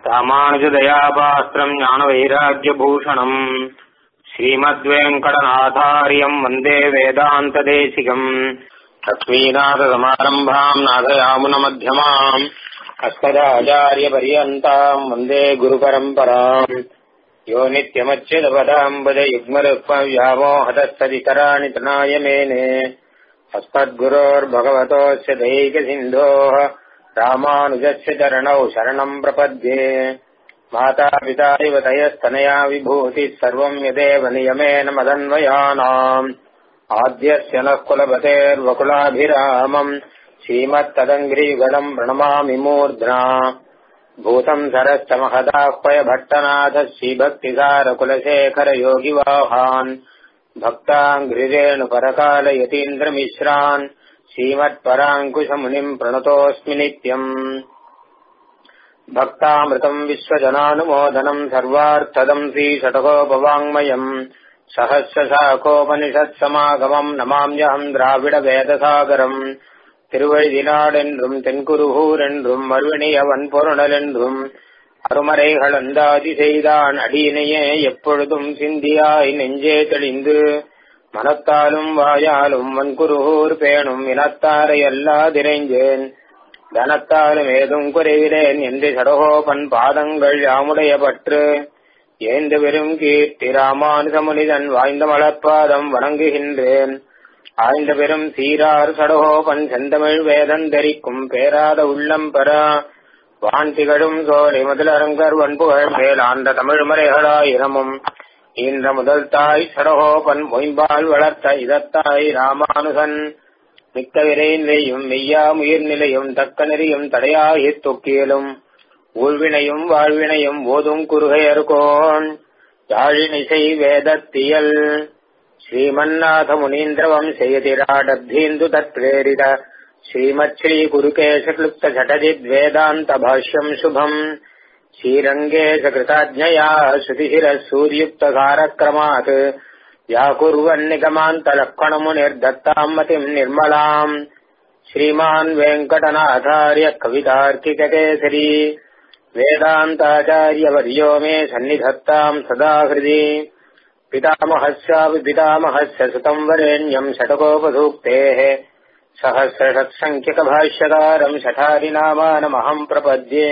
ராமானுஜதயாபாஸ்திரம் ஞானவைராக்கியபூஷணம் ஸ்ரீமத்வேங்கடநாதாரியம் வந்தே வேதாந்ததேசிகம் லக்ஷ்மீநாதசமாரம்பாம் நாதயாமுனமத்தியமாம் அஸ்மதாச்சாரியபரியந்தாம் வந்தே குருபரம்பராம் யோ நித்யமच्युतपदाम्बुज युग्मरुक्मव्यामोहदस्तदितराणि तनाय मेने अस्मद्गुरोर्भगवतोऽस्य दैकसिन्धोः रामानुजस्य चरणौ शरणम् प्रपद्ये मातापिता इव तयस्तनया विभूतिः सर्वम् यदेव नियमेन मदन्वयानाम् आद्यस्य नः कुलपतेर्वकुलाभिरामम् श्रीमत्तदङ्घ्रीगणम् प्रणमामि मूर्ध्ना भूतम् सरश्च महदाह्वय भट्टनाथ श्रीभक्तिसारकुलशेखरयोगिवाहान् भक्ताङ्घ्रिरेणुपरकालयतीन्द्रमिश्रान् श्रीमत्पराङ्कुशमुनिम् प्रणतोऽस्मि नित्यम् भक्तामृतम् विश्वजनानुमोदनम् सर्वार्थदम् श्रीषटकोपवाङ्मयम् सहस्रशाखोपनिषत्समागमम् नमाम्यहम् द्राविडवेदसागरम् திருவழிதினாடென்றும் தென்குருகூரென்றும் மறுவினியவன் பொருணலென்றும் அருமறைகளந்தாதி செய்தான் அடியினையே எப்பொழுதும் சிந்தியாய் நெஞ்சே தெளிந்து மனத்தாலும் வாயாலும் வன்குருகூர் பேணும் இனத்தாரை அல்லாதிரைஞ்சேன் தனத்தாலும் ஏதும் குறைவிலேன் என்று சடகோபன் பாதங்கள் யாமுடைய பற்று ஏந்து பெரும் கீர்த்தி ராமானுசமுனிதன் வாய்ந்த மலர்பாதம் வணங்குகின்றேன் ஆய்ந்த பெரும் சீரார் சடகோபன் செந்தமிழ் வேதந்தரிக்கும் பேராத உள்ளம் பெற வான் திகழும் சோலை முதலரங்கர் வன்புகழ் மேல் ஆண்ட தமிழ் மறைகளாயிரமும் ஈன்ற முதல் தாய் சடகோபன் மொயம்பால் வளர்த்த இதத்தாய் ராமானுசன் மிக்க விரை நிலையும் மெய்யா உயிர் நிலையும் தக்க நெறியும் தடையாகி தொக்கியலும் ஊழ்வினையும் வாழ்வினையும் ஓதும் குறுகையர்கோன் யாழினிசை வேதத்தியல் श्रीमन्नाथ मुनीन्द्रवंशयतिराडब्धीन्दु तत्प्रेरित श्रीमच्छ्रीगुरुकेशक्लुप्तझटजिद्वेदान्तभाष्यम् शुभम् श्रीरङ्गेशकृताज्ञया श्रुतिशिरः सूर्युक्तकारक्रमात् व्याकुर्वन्निगमान्तलक्षणमुनिर्दत्ताम् मतिम् निर्मलाम् श्रीमान् वेङ्कटनाथार्य कवितार्किककेसरी वेदान्ताचार्यवर्यो मे सन्निधत्ताम् सदा हृदि पितामहस्यापि पितामहस्य सुतम् वरेण्यम् षटकोपसूक्तेः सहस्रषट्सङ्ख्यकभाष्यकारम् शठारिनामानमहम् प्रपद्ये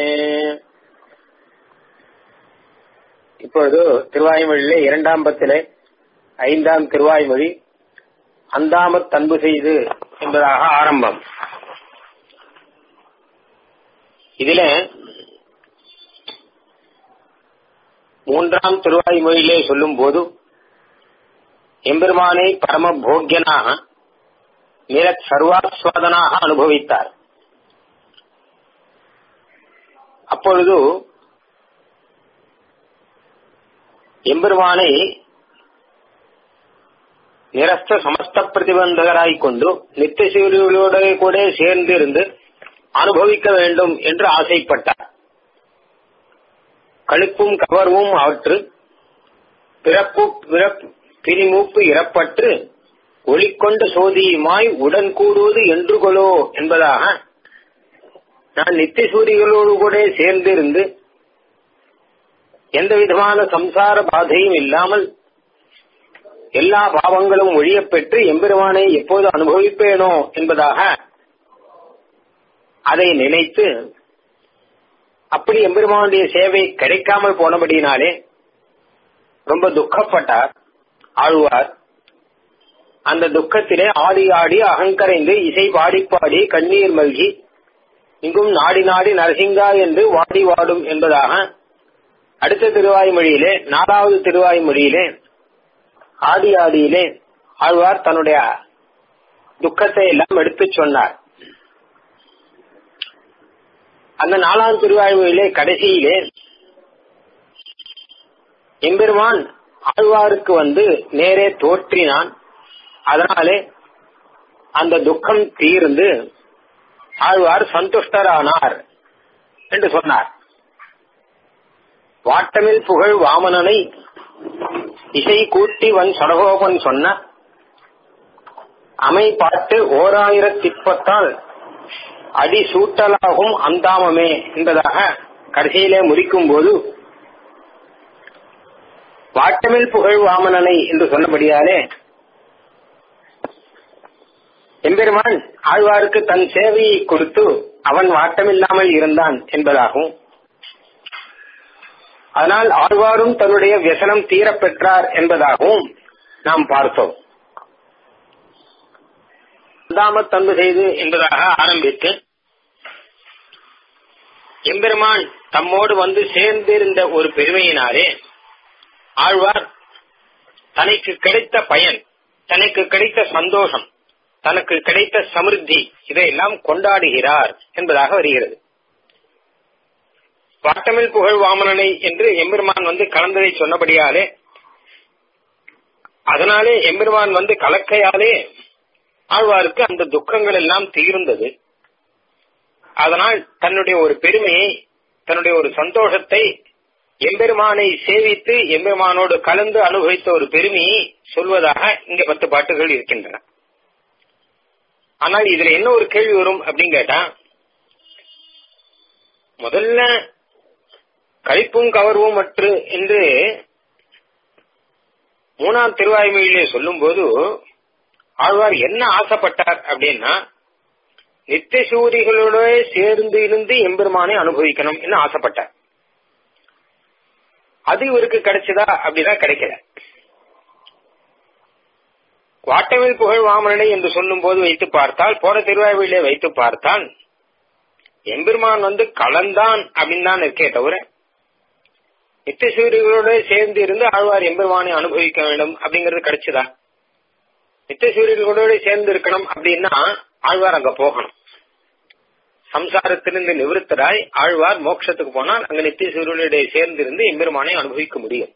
இப்பொழுது திருவாய்மொழியிலே இரண்டாம் பத்திலே ஐந்தாம் திருவாய்மொழி அந்தாமத் தன்பு செய்து என்பதாக ஆரம்பம் இதில மூன்றாம் திருவாய்மொழியிலே சொல்லும் போது எம்பெருமானை பரம போக்கியனாக மிக சர்வாஸ்வாதனாக அனுபவித்தார் அப்பொழுது எம்பெருமானை நிரஸ்த சமஸ்த பிரதிபந்தகராய் கொண்டு நித்திய சூரியோட கூட சேர்ந்து இருந்து அனுபவிக்க வேண்டும் என்று ஆசைப்பட்டார் கழுப்பும் கவர்வும் அவற்று பிறப்பு பிரிமூப்பு இறப்பற்று ஒளிக்கொண்ட சோதியுமாய் உடன் கூடுவது என்று கொலோ என்பதாக நான் நித்திய சூரிகளோடு கூட சேர்ந்திருந்து எந்த விதமான சம்சார பாதையும் இல்லாமல் எல்லா பாவங்களும் ஒழியப் பெற்று எம்பெருமானை எப்போது அனுபவிப்பேனோ என்பதாக அதை நினைத்து அப்படி எம்பெருமானுடைய சேவை கிடைக்காமல் போனபடினாலே ரொம்ப துக்கப்பட்டார் ஆழ்வார் அந்த துக்கத்திலே ஆடி ஆடி அகங்கரைந்து இசை பாடி பாடி கண்ணீர் மல்கி இங்கும் நாடி நாடி நரசிங்கா என்று வாடி வாடும் என்பதாக அடுத்த திருவாய்மொழியிலே நாலாவது திருவாய்மொழியிலே ஆடி ஆடியிலே ஆழ்வார் தன்னுடைய துக்கத்தை எல்லாம் எடுத்துச் சொன்னார் அந்த நாலாம் திருவாழ்விலே கடைசியிலே எம்பெருமான் ஆழ்வாருக்கு வந்து நேரே தோற்றினான் அதனாலே அந்த துக்கம் தீர்ந்து ஆழ்வார் சந்துஷ்டரானார் என்று சொன்னார் வாட்டமில் புகழ் வாமனனை இசை கூட்டி வன் சடகோபன் சொன்ன அமை பாட்டு ஓர் ஆயிரத்தி பத்தால் அடி சூட்டலாகும் அந்தாமமே என்பதாக கடைசியிலே முடிக்கும் போது வாட்டமில் புகழ் வாமனனை என்று சொன்னபடியாலே எம்பெருமான் ஆழ்வாருக்கு தன் சேவையை கொடுத்து அவன் வாட்டமில்லாமல் இருந்தான் என்பதாகவும் அதனால் ஆழ்வாரும் தன்னுடைய வியசனம் தீரப் பெற்றார் என்பதாகவும் நாம் பார்த்தோம் தாமத் தன்பு செய்து என்பதாக ஆரம்பித்து எம்பெருமான் தம்மோடு வந்து சேர்ந்திருந்த ஒரு பெருமையினாலே ஆழ்வார் தனக்கு கிடைத்த பயன் தனக்கு கிடைத்த சந்தோஷம் தனக்கு கிடைத்த சமிருத்தி இதையெல்லாம் கொண்டாடுகிறார் என்பதாக வருகிறது வாட்டமில் புகழ் வாமனனை என்று எம்பெருமான் வந்து கலந்ததை சொன்னபடியாலே அதனாலே எம்பெருமான் வந்து கலக்கையாலே ஆழ்வாருக்கு அந்த துக்கங்கள் எல்லாம் தீர்ந்தது அதனால் தன்னுடைய ஒரு பெருமையை தன்னுடைய ஒரு சந்தோஷத்தை எம்பெருமானை சேவித்து எம்பெருமானோடு கலந்து அனுபவித்த ஒரு பெருமையை சொல்வதாக இங்க பத்து பாட்டுகள் இருக்கின்றன ஆனால் இதுல என்ன ஒரு கேள்வி வரும் அப்படின்னு கேட்டா முதல்ல கழிப்பும் கவர்வும் மற்று என்று மூணாம் திருவாய்மொழியிலே சொல்லும் போது ஆழ்வார் என்ன ஆசைப்பட்டார் அப்படின்னா நித்திய சூரிகளோட சேர்ந்து இருந்து எம்பெருமானை அனுபவிக்கணும் என்று ஆசைப்பட்டார் அது இவருக்கு கிடைச்சதா அப்படிதான் கிடைக்கல வாட்டமில் புகழ் வாமனனை என்று சொல்லும் போது வைத்து பார்த்தால் போன திருவாய்மொழியிலே வைத்து பார்த்தால் எம்பெருமான் வந்து கலந்தான் அப்படின்னு தான் இருக்கே தவிர நித்திய சூரியர்களோட சேர்ந்து இருந்து ஆழ்வார் எம்பெருமானை அனுபவிக்க வேண்டும் அப்படிங்கறது கிடைச்சதா நித்திய சூரியர்களோட சேர்ந்து இருக்கணும் அப்படின்னா ஆழ்வார் அங்க போகணும் சம்சாரத்திலிருந்து நிவிருத்தராய் ஆழ்வார் மோட்சத்துக்கு போனால் அங்க நித்திய சூரியனுடைய சேர்ந்து இருந்து எம்பெருமானை அனுபவிக்க முடியும்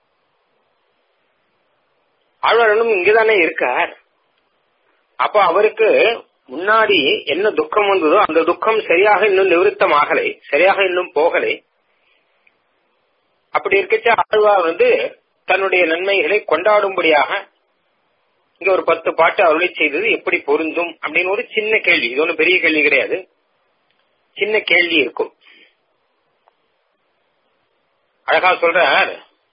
ஆழ்வார் இன்னும் இங்கதானே இருக்கார் அப்ப அவருக்கு முன்னாடி என்ன துக்கம் வந்ததோ அந்த துக்கம் சரியாக இன்னும் நிவிருத்தமாகலை சரியாக இன்னும் போகலை அப்படி இருக்கச்ச ஆழ்வார் வந்து தன்னுடைய நன்மைகளை கொண்டாடும்படியாக இங்க ஒரு பத்து பாட்டு அருளை செய்தது எப்படி பொருந்தும் அப்படின்னு ஒரு சின்ன கேள்வி இது ஒன்றும் பெரிய கேள்வி கிடையாது சின்ன கேள்வி இருக்கும் அழகா சொல்றார்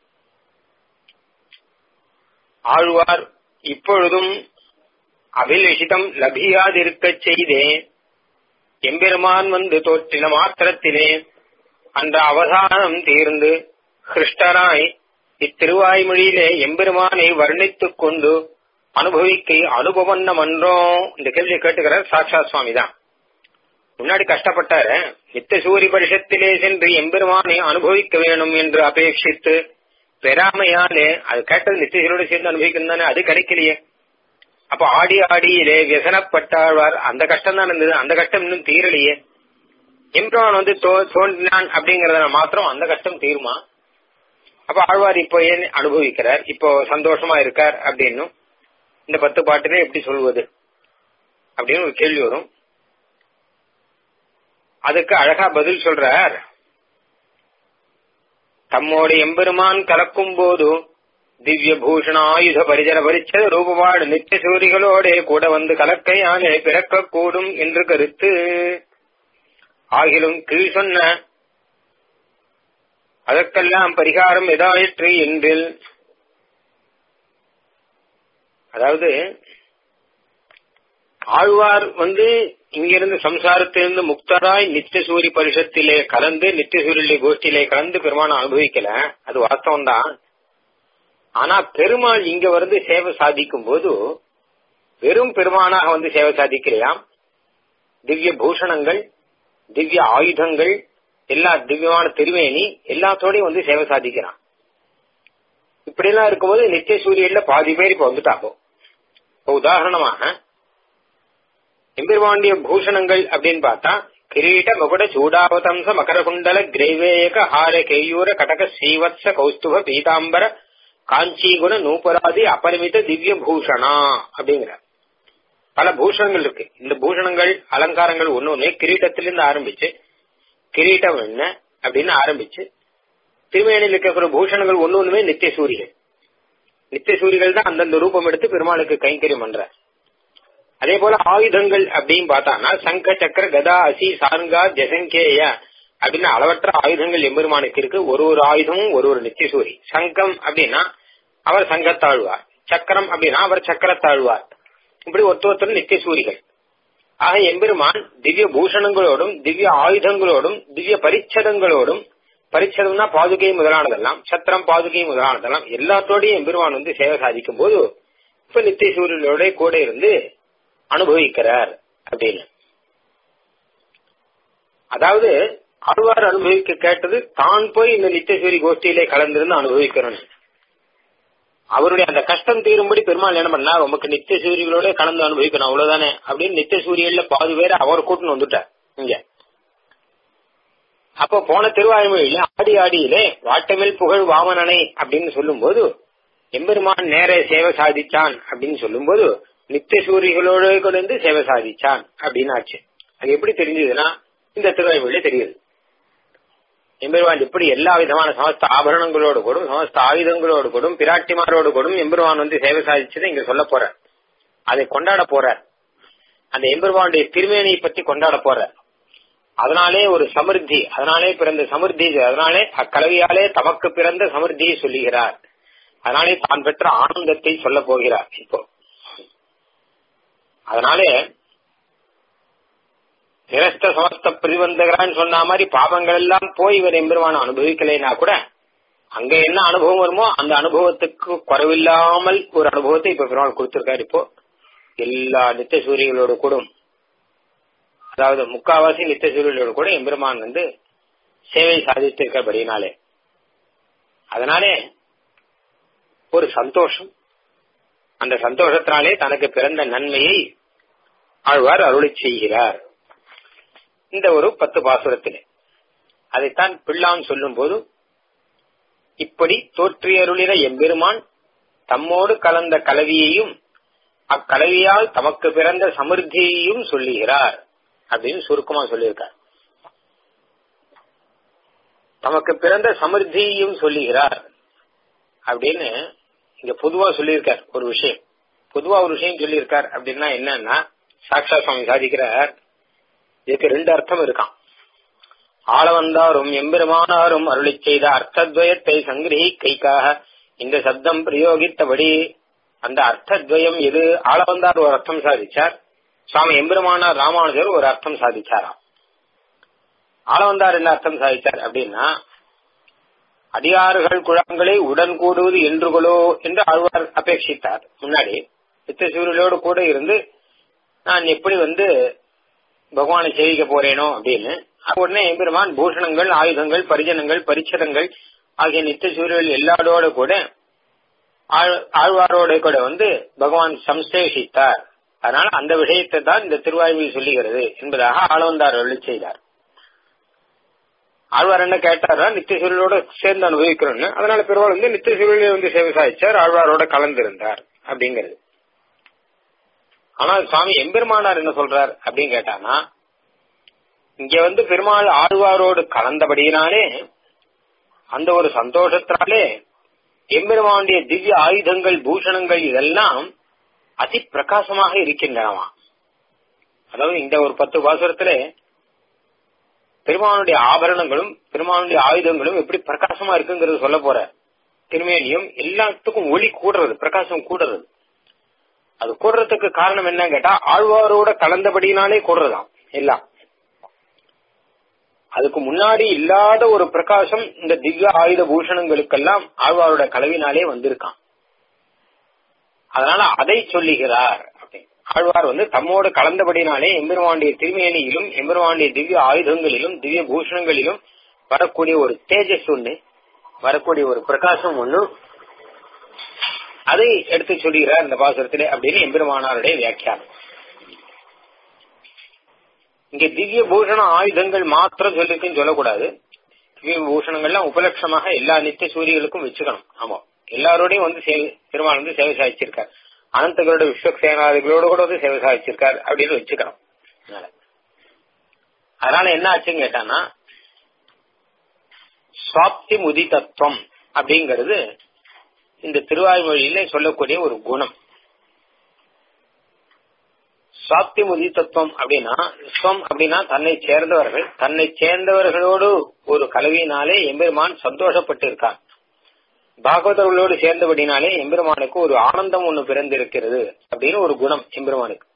ஆழ்வார் இப்பொழுதும் அபிலஷிதம் லபியாதிருக்க செய்தே எம்பெருமான் வந்து தோற்றின மாத்திரத்திலே அந்த அவசானம் தீர்ந்து கிருஷ்டராய் இத்திருவாய்மொழியிலே எம்பெருமானை வர்ணித்துக் கொண்டு அனுபவிக்க அனுபவம் மன்றோம் இந்த கேள்வியை கேட்டுக்கிறார் சாட்சா சுவாமி தான் முன்னாடி கஷ்டப்பட்டாரு நித்த சூரி பரிஷத்திலே சென்று எம்பெருமானை அனுபவிக்க வேணும் என்று அபேட்சித்து பெறாமையாலே அது கேட்டது நித்தியசூரோடு சேர்ந்து அனுபவிக்கணும் தானே அது கிடைக்கலையே அப்ப ஆடி ஆடியிலே வியசனப்பட்டாழ்வார் அந்த கஷ்டம் தான் இருந்தது அந்த கஷ்டம் இன்னும் தீரலையே எம்பெருமான் வந்து தோன்றினான் அப்படிங்கறத மாத்திரம் அந்த கஷ்டம் தீருமா அப்ப ஆழ்வார் இப்போ ஏன் அனுபவிக்கிறார் இப்போ சந்தோஷமா இருக்கார் அப்படின்னும் இந்த பத்து பாட்டுல எப்படி சொல்வது அப்படின்னு ஒரு கேள்வி வரும் அதுக்கு அழகா பதில் சொல்றார் தம்மோடு எம்பெருமான் கலக்கும் போது திவ்ய பூஷண ஆயுத பரிஜன பரிச்சத ரூபவாடு நித்திய சூரிகளோட கூட வந்து கலக்கையானே பிறக்க கூடும் என்று கருத்து ஆகிலும் கீழ் சொன்ன அதற்கெல்லாம் பரிகாரம் எதாயிற்று என்றில் அதாவது ஆழ்வார் வந்து இங்கிருந்து சம்சாரத்திலிருந்து முக்தராய் நித்திய சூரிய பரிஷத்திலே கலந்து நித்திய சூரிய கோஷ்டியிலே கலந்து பெருமான அனுபவிக்கல அது வாஸ்தவம் தான் ஆனா பெருமாள் இங்க வந்து சேவை சாதிக்கும் போது வெறும் பெருமானாக வந்து சேவை சாதிக்கலையாம் திவ்ய பூஷணங்கள் திவ்ய ஆயுதங்கள் எல்லா திவ்யமான திருவேணி எல்லாத்தோடையும் வந்து சேவை சாதிக்கிறான் இப்படி எல்லாம் இருக்கும்போது நித்திய சூரியன்ல பாதி பேர் இப்ப வந்துட்டாங்க இப்போ உதாரணமாக எம்பெருமாண்டிய பூஷணங்கள் அப்படின்னு பார்த்தா கிரீட மகுட சூடாவதம்ச மகரகுண்டல கிரேவேயக ஹார கேயூர கடக ஸ்ரீவத்ச கௌஸ்துப பீதாம்பர காஞ்சிகுண நூபராதி அபரிமித திவ்ய பூஷணா அப்படிங்கிற பல பூஷணங்கள் இருக்கு இந்த பூஷணங்கள் அலங்காரங்கள் ஒண்ணு ஒண்ணு கிரீட்டத்திலிருந்து ஆரம்பிச்சு கிரீட்டம் என்ன அப்படின்னு ஆரம்பிச்சு திருமேனியில் இருக்கிற பூஷணங்கள் ஒண்ணு ஒண்ணுமே நித்திய சூரிகள் நித்திய சூரிகள் தான் அந்தந்த ரூபம் எடுத்து பெருமாளுக்கு கைங்கரியம் பண்ற அதே போல ஆயுதங்கள் அப்படின்னு பார்த்தானா சங்க சக்கர கதா அசி சாருங்கா ஜசங்கேய அப்படின்னு அளவற்ற ஆயுதங்கள் எம்பெருமானுக்கு இருக்கு ஒரு ஒரு ஆயுதமும் ஒரு ஒரு நித்தியசூரி சங்கம் அப்படின்னா அவர் சங்கத்தாழ்வார் சக்கரம் அப்படின்னா அவர் சக்கரத்தாழ்வார் இப்படி ஒருத்தர் ஒருத்தர் நித்தியசூரிகள் ஆக எம்பெருமான் திவ்ய பூஷணங்களோடும் திவ்ய ஆயுதங்களோடும் திவ்ய பரிச்சதங்களோடும் பரிச்சதம்னா பாதுகை முதலானதெல்லாம் சத்திரம் பாதுகை முதலானதெல்லாம் எல்லாத்தோடையும் எம்பெருமான் வந்து சேவை சாதிக்கும் போது இப்ப நித்திய சூரியனோட கூட இருந்து அனுபவிக்கிறார் அப்படின்னு அதாவது ஆழ்வார் அனுபவிக்க கேட்டது தான் போய் இந்த நித்தியசூரி கோஷ்டியிலே கலந்திருந்து அனுபவிக்கணும் அவருடைய அந்த கஷ்டம் தீரும்படி பெருமாள் என்ன பண்ணா உமக்கு நித்திய சூரியர்களோட கலந்து அனுபவிக்கணும் அவ்வளவுதானே அப்படின்னு நித்திய சூரியன்ல பாதி பேர் அவர் கூட்டுன்னு வந்துட்டார் இங்க அப்போ போன திருவாய்மொழியில ஆடி ஆடியிலே வாட்டமில் புகழ் வாமனனை அப்படின்னு சொல்லும் போது எம்பெருமான் நேர சேவை சாதிச்சான் அப்படின்னு சொல்லும் போது நித்திய சூரியர்களோட கொண்டு சேவை சாதிச்சான் அப்படின்னு ஆச்சு அது எப்படி தெரிஞ்சதுன்னா இந்த திருவாய்மொழியில தெரியுது எம்பெருமான் இப்படி எல்லா விதமான சமஸ்த ஆபரணங்களோடு கூடும் சமஸ்த ஆயுதங்களோடு கூடும் பிராட்டிமாரோடு கூடும் எம்பெருமான் வந்து சேவை சாதிச்சதை இங்க சொல்ல போற அதை கொண்டாட போற அந்த எம்பெருமானுடைய திருமேனியை பத்தி கொண்டாட போற அதனாலே ஒரு சமிருத்தி அதனாலே பிறந்த சமிருத்தி அதனாலே அக்கலவியாலே தமக்கு பிறந்த சமிருத்தியை சொல்லுகிறார் அதனாலே தான் பெற்ற ஆனந்தத்தை சொல்ல போகிறார் இப்போ அதனாலே நிரஸ்த சமஸ்த பிரதிபந்தகரான்னு சொன்ன மாதிரி பாபங்கள் எல்லாம் போய் இவர் எம்பெருமான அனுபவிக்கலைன்னா கூட அங்க என்ன அனுபவம் வருமோ அந்த அனுபவத்துக்கு குறைவில்லாமல் ஒரு அனுபவத்தை இப்ப பெருமாள் கொடுத்திருக்காரு இப்போ எல்லா நித்திய சூரியங்களோட கூடும் அதாவது முக்காவாசி நித்திய சூரியங்களோட கூட எம்பெருமான் வந்து சேவை சாதித்திருக்கிறபடினாலே அதனாலே ஒரு சந்தோஷம் அந்த சந்தோஷத்தினாலே தனக்கு பிறந்த நன்மையை ஆழ்வார் அருளி செய்கிறார் இந்த ஒரு பத்து பாசுரத்திலே அதைத்தான் பிள்ளான் சொல்லும் போது இப்படி தோற்றியருளிற எம்பெருமான் தம்மோடு கலந்த கலவியையும் அக்கலவியால் தமக்கு பிறந்த சமிருத்தியையும் சொல்லுகிறார் அப்படின்னு சுருக்கமா சொல்லியிருக்கார் தமக்கு பிறந்த சமிருத்தியையும் சொல்லுகிறார் அப்படின்னு இங்க பொதுவா சொல்லியிருக்கார் ஒரு விஷயம் பொதுவா ஒரு விஷயம் சொல்லியிருக்கார் அப்படின்னா என்னன்னா சாக்ஷா சுவாமி சாதிக்கிறார் இதுக்கு ரெண்டு அர்த்தம் இருக்கான் ஆளவந்தாரும் எம்பெருமானாரும் அருளி செய்த அர்த்தத்வயத்தை சங்கிரகிக்கைக்காக இந்த சப்தம் பிரயோகித்தபடி அந்த அர்த்தத்வயம் எது ஆளவந்தார் ஒரு அர்த்தம் சாதிச்சார் சுவாமி எம்பெருமானார் ராமானுஜர் ஒரு அர்த்தம் சாதிச்சாராம் ஆளவந்தார் என்ன அர்த்தம் சாதிச்சார் அப்படின்னா அடியார்கள் குழந்தை உடன் கூடுவது என்றுகளோ என்று ஆழ்வார் அபேட்சித்தார் முன்னாடி சித்தசூரியலோடு கூட இருந்து நான் எப்படி வந்து பகவானை சேவிக்க போறேனோ அப்படின்னு உடனே எம்பெருமான் பூஷணங்கள் ஆயுதங்கள் பரிஜனங்கள் பரிச்சதங்கள் ஆகிய நித்திய சூரியர்கள் எல்லாரோட கூட ஆழ்வாரோட கூட வந்து பகவான் சம்சேஷித்தார் அதனால அந்த விஷயத்தை தான் இந்த திருவாய்வில் சொல்லுகிறது என்பதாக ஆளவந்தார் அருளி செய்தார் ஆழ்வார் என்ன கேட்டாரா நித்திய சூரியலோட சேர்ந்து அனுபவிக்கிறோம்னு அதனால பெருமாள் வந்து நித்திய சூரியலை வந்து சேவை சாதிச்சார் ஆழ்வாரோட கலந்திருந்தார் அப்படிங்கிறது ஆனால் சுவாமி எம்பெருமானார் என்ன சொல்றார் அப்படின்னு கேட்டானா இங்க வந்து பெருமாள் ஆழ்வாரோடு கலந்தபடியினாலே அந்த ஒரு சந்தோஷத்தினாலே எம்பெருமானுடைய திவ்ய ஆயுதங்கள் பூஷணங்கள் இதெல்லாம் அதி பிரகாசமாக இருக்கின்றனவா அதாவது இந்த ஒரு பத்து பாசுரத்துல பெருமானுடைய ஆபரணங்களும் பெருமானுடைய ஆயுதங்களும் எப்படி பிரகாசமா இருக்குங்கிறது சொல்ல போற திருமேனியும் எல்லாத்துக்கும் ஒளி கூடுறது பிரகாசம் கூடுறது அது கூடுறதுக்கு காரணம் என்ன கேட்டா ஆழ்வாரோட கலந்தபடினாலே கூடுறதாம் எல்லாம் அதுக்கு முன்னாடி இல்லாத ஒரு பிரகாசம் இந்த திவ்ய ஆயுத பூஷணங்களுக்கெல்லாம் ஆழ்வாரோட கலவினாலே வந்திருக்கான் அதனால அதை சொல்லுகிறார் ஆழ்வார் வந்து தம்மோடு கலந்தபடினாலே எம்பெருமாண்டிய திருமேனியிலும் எம்பெருமாண்டிய திவ்ய ஆயுதங்களிலும் திவ்ய பூஷணங்களிலும் வரக்கூடிய ஒரு தேஜஸ் ஒண்ணு வரக்கூடிய ஒரு பிரகாசம் ஒண்ணு அதை எடுத்து சொல்லுகிறார் இந்த பாசுரத்திலே அப்படின்னு எம்பெருமானாருடைய வியாக்கியானம் இங்க திவ்ய பூஷண ஆயுதங்கள் மாத்திரம் சொல்லிருக்குன்னு சொல்லக்கூடாது திவ்ய பூஷணங்கள்லாம் உபலட்சமாக எல்லா நித்திய சூரியர்களுக்கும் வச்சுக்கணும் ஆமா எல்லாரோடையும் வந்து பெருமாள் வந்து சேவை சாதிச்சிருக்கார் அனந்தகளோட விஸ்வக்சேனாதிகளோட கூட வந்து சேவை சாதிச்சிருக்கார் அப்படின்னு வச்சுக்கணும் அதனால என்ன ஆச்சுன்னு கேட்டானா சுவாப்தி முதிதத்துவம் அப்படிங்கிறது இந்த திருவாய்மொழியில சொல்லக்கூடிய ஒரு குணம் சுவாப்தி முதித்தத்துவம் அப்படின்னா ஸ்வம் அப்படின்னா தன்னை சேர்ந்தவர்கள் தன்னை சேர்ந்தவர்களோடு ஒரு கலவியினாலே எம்பெருமான் சந்தோஷப்பட்டு இருக்கான் பாகவதர்களோடு சேர்ந்தபடினாலே எம்பெருமானுக்கு ஒரு ஆனந்தம் ஒண்ணு பிறந்திருக்கிறது அப்படின்னு ஒரு குணம் எம்பெருமானுக்கு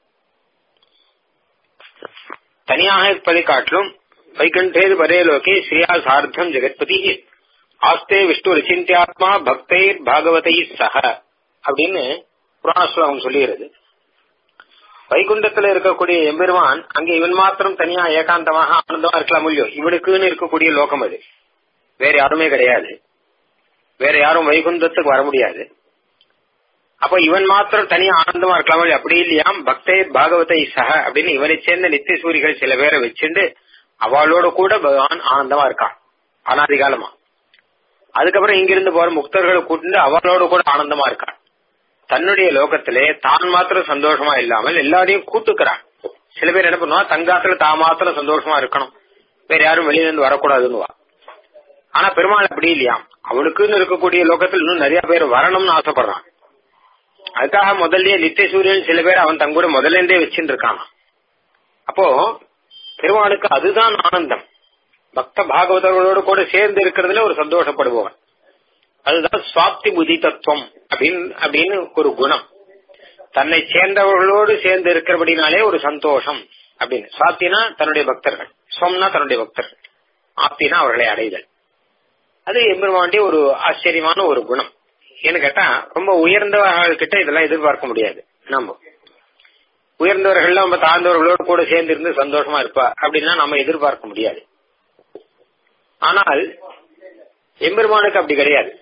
தனியாக இருப்பதை காட்டிலும் வைகுண்டேது பரேலோகே ஸ்ரீயா சார்த்தம் ஜெகத்பதி ஆஸ்தே விஷ்ணு ரிச்சிந்தியாத்மா பக்தை பாகவதை சக அப்படின்னு புராண ஸ்லோகம் சொல்லுகிறது வைகுண்டத்துல இருக்கக்கூடிய எம்பெருமான் அங்க இவன் மாத்திரம் தனியா ஏகாந்தமாக ஆனந்தமா இருக்கலாம் இல்லையோ இவனுக்குன்னு இருக்கக்கூடிய லோகம் அது வேற யாருமே கிடையாது வேற யாரும் வைகுந்தத்துக்கு வர முடியாது அப்ப இவன் மாத்திரம் தனியா ஆனந்தமா இருக்கலாம் இல்லையா அப்படி இல்லையாம் பக்தே பாகவதை சக அப்படின்னு இவனை சேர்ந்த நித்திய சூரிகள் சில பேரை வச்சுண்டு அவளோட கூட பகவான் ஆனந்தமா இருக்கான் அனாதிகாலமா அதுக்கப்புறம் இங்கிருந்து போற முக்தர்களை கூட்டிட்டு அவளோட கூட ஆனந்தமா இருக்கான் தன்னுடைய லோகத்திலே தான் மாத்திரம் சந்தோஷமா இல்லாமல் எல்லாரையும் கூட்டுக்கிறான் சில பேர் என்ன பண்ணுவா தங்காத்துல தான் மாத்திரம் சந்தோஷமா இருக்கணும் வேற யாரும் வெளியில இருந்து வரக்கூடாதுன்னுவா ஆனா பெருமாள் அப்படி இல்லையாம் அவனுக்குன்னு இருக்கக்கூடிய லோகத்தில் இன்னும் நிறைய பேர் வரணும்னு ஆசைப்படுறான் அதுக்காக முதல்லயே நித்திய சூரியன் சில பேர் அவன் தங்கூட முதல்ல இருந்தே வச்சுட்டு இருக்கான் அப்போ பெருமாளுக்கு அதுதான் ஆனந்தம் பக்த பாகவதர்களோடு கூட சேர்ந்து இருக்கிறதுல ஒரு சந்தோஷப்படுபவன் அதுதான் சுவாப்தி புதி தத்துவம் அப்படின்னு அப்படின்னு ஒரு குணம் தன்னை சேர்ந்தவர்களோடு சேர்ந்து இருக்கிறபடினாலே ஒரு சந்தோஷம் அப்படின்னு சுவாப்தினா தன்னுடைய பக்தர்கள் ஸ்வம்னா தன்னுடைய பக்தர்கள் ஆப்தினா அவர்களை அடைதல் அது எம்பெருமாண்டிய ஒரு ஆச்சரியமான ஒரு குணம் ஏன்னு கேட்டா ரொம்ப உயர்ந்தவர்கள் கிட்ட இதெல்லாம் எதிர்பார்க்க முடியாது நம்ம உயர்ந்தவர்கள் நம்ம தாழ்ந்தவர்களோடு கூட சேர்ந்து இருந்து சந்தோஷமா இருப்பா அப்படின்னா நம்ம எதிர்பார்க்க முடியாது ஆனால் எம்பெருமானுக்கு அப்படி கிடையாது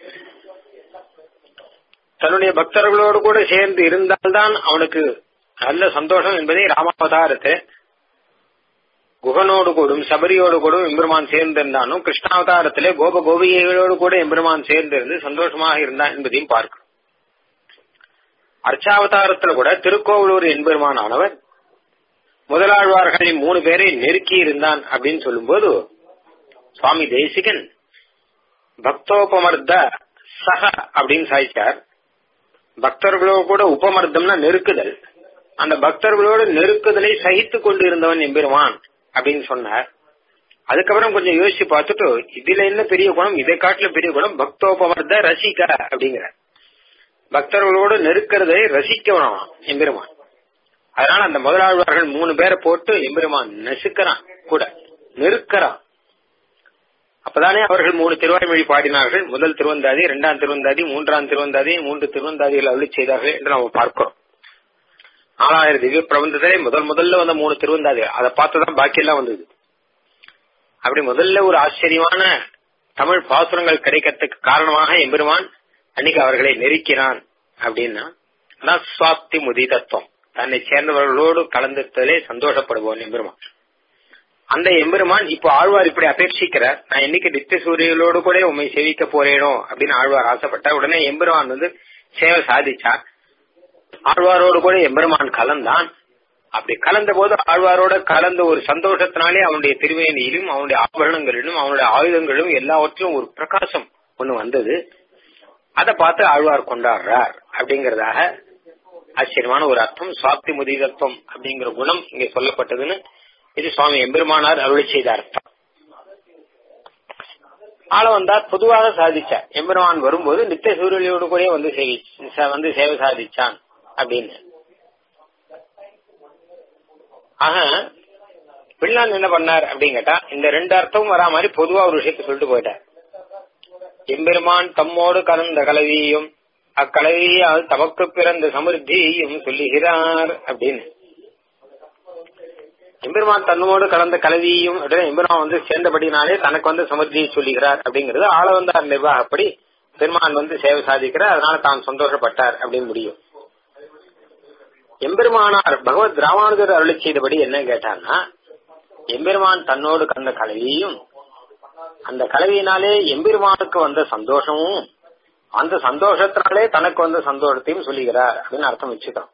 தன்னுடைய பக்தர்களோடு கூட சேர்ந்து இருந்தால்தான் அவனுக்கு நல்ல சந்தோஷம் என்பதை ராமாவதாரத்தை குகனோடு கூடும் சபரியோடு கூடும் எம்பெருமான் சேர்ந்திருந்தானும் கிருஷ்ணாவதாரத்திலே கோப கோபிகைகளோடு கூட எம்பெருமான் சேர்ந்திருந்து சந்தோஷமாக இருந்தான் என்பதையும் பார்க்கிறோம் அர்ச்சாவதாரத்துல கூட திருக்கோவலூர் எம்பெருமான் ஆனவர் முதலாழ்வார்களின் மூணு பேரை நெருக்கி இருந்தான் அப்படின்னு சொல்லும்போது சுவாமி தேசிகன் பக்தோபமர்த சக அப்படின்னு சாய்ச்சார் பக்தர்களோடு கூட உபமர்த்தம்னா நெருக்குதல் அந்த பக்தர்களோடு நெருக்குதலை சகித்து கொண்டு இருந்தவன் எம்பெருமான் அப்படின்னு சொன்னார் அதுக்கப்புறம் கொஞ்சம் யோசிச்சு பார்த்துட்டு இதுல என்ன பெரிய குணம் இதை காட்டுல பெரிய குணம் பக்தோபமர்த ரசிக அப்படிங்கிற பக்தர்களோடு நெருக்கிறதை ரசிக்கணும் எம்பெருமான் அதனால அந்த முதலாழ்வார்கள் மூணு பேரை போட்டு எம்பெருமான் நெசுக்கிறான் கூட நெருக்கிறான் அப்பதானே அவர்கள் மூணு திருவாய்மொழி பாடினார்கள் முதல் திருவந்தாதி இரண்டாம் திருவந்தாதி மூன்றாம் திருவந்தாதி மூன்று திருவந்தாதிகள் அருளி செய்தார்கள் என்று நாம் பார்க்கிறோம் நாலாயிரம் திவ்ய பிரபந்தத்திலே முதல் முதல்ல வந்த மூணு திருவந்தாதி அதை பார்த்துதான் பாக்கி எல்லாம் வந்தது அப்படி முதல்ல ஒரு ஆச்சரியமான தமிழ் பாசுரங்கள் கிடைக்கிறதுக்கு காரணமாக எம்பெருமான் அன்னைக்கு அவர்களை நெருக்கினான் அப்படின்னா அதான் சுவாப்தி முதி தத்துவம் தன்னை சேர்ந்தவர்களோடு கலந்திருத்தலே சந்தோஷப்படுவோம் எம்பெருமான் அந்த எம்பெருமான் இப்போ ஆழ்வார் இப்படி அபேட்சிக்கிறார் நான் என்னைக்கு நித்திய சூரியர்களோடு கூட உண்மை சேவிக்க போறேனோ அப்படின்னு ஆழ்வார் ஆசைப்பட்டார் உடனே எம்பெருமான் வந்து சேவை சாதிச்சார் ஆழ்வாரோடு கூட எம்பெருமான் கலந்தான் அப்படி கலந்த போது ஆழ்வாரோட கலந்த ஒரு சந்தோஷத்தினாலே அவனுடைய திருவேணியிலும் அவனுடைய ஆபரணங்களிலும் அவனுடைய ஆயுதங்களிலும் எல்லாவற்றிலும் ஒரு பிரகாசம் ஒண்ணு வந்தது அதை பார்த்து ஆழ்வார் கொண்டாடுறார் அப்படிங்கறதாக ஆச்சரியமான ஒரு அர்த்தம் சுவாப்தி முதிதத்துவம் அப்படிங்கிற குணம் இங்க சொல்லப்பட்டதுன்னு இது சுவாமி எம்பெருமானார் அருளி செய்த அர்த்தம் ஆள வந்தார் பொதுவாக சாதிச்சார் எம்பெருமான் வரும்போது நித்திய சூரியலோடு கூட வந்து சேவி வந்து சேவை சாதிச்சான் அப்படின்னு ஆக பிள்ளான் என்ன பண்ணார் அப்படின்னு கேட்டா இந்த ரெண்டு அர்த்தமும் வரா மாதிரி பொதுவா ஒரு விஷயத்தை சொல்லிட்டு போயிட்டார் எம்பெருமான் தம்மோடு கலந்த கலவியும் அக்கலவியால் தமக்கு பிறந்த சமிருத்தியும் சொல்லுகிறார் அப்படின்னு எம்பெருமான் தன்னோடு கலந்த கலவியும் எம்பெருமான் வந்து சேர்ந்தபடினாலே தனக்கு வந்து சமர்த்தியை சொல்லுகிறார் அப்படிங்கிறது ஆள வந்தார் நிர்வாகப்படி பெருமான் வந்து சேவை சாதிக்கிறார் அதனால தான் சந்தோஷப்பட்டார் அப்படின்னு முடியும் எம்பெருமானார் பகவத் ராமானுஜர் அருளி செய்தபடி என்ன கேட்டான்னா எம்பெருமான் தன்னோடு கலந்த கலவியும் அந்த கலவியினாலே எம்பெருமானுக்கு வந்த சந்தோஷமும் அந்த சந்தோஷத்தினாலே தனக்கு வந்த சந்தோஷத்தையும் சொல்லுகிறார் அப்படின்னு அர்த்தம் வச்சுக்கிறோம்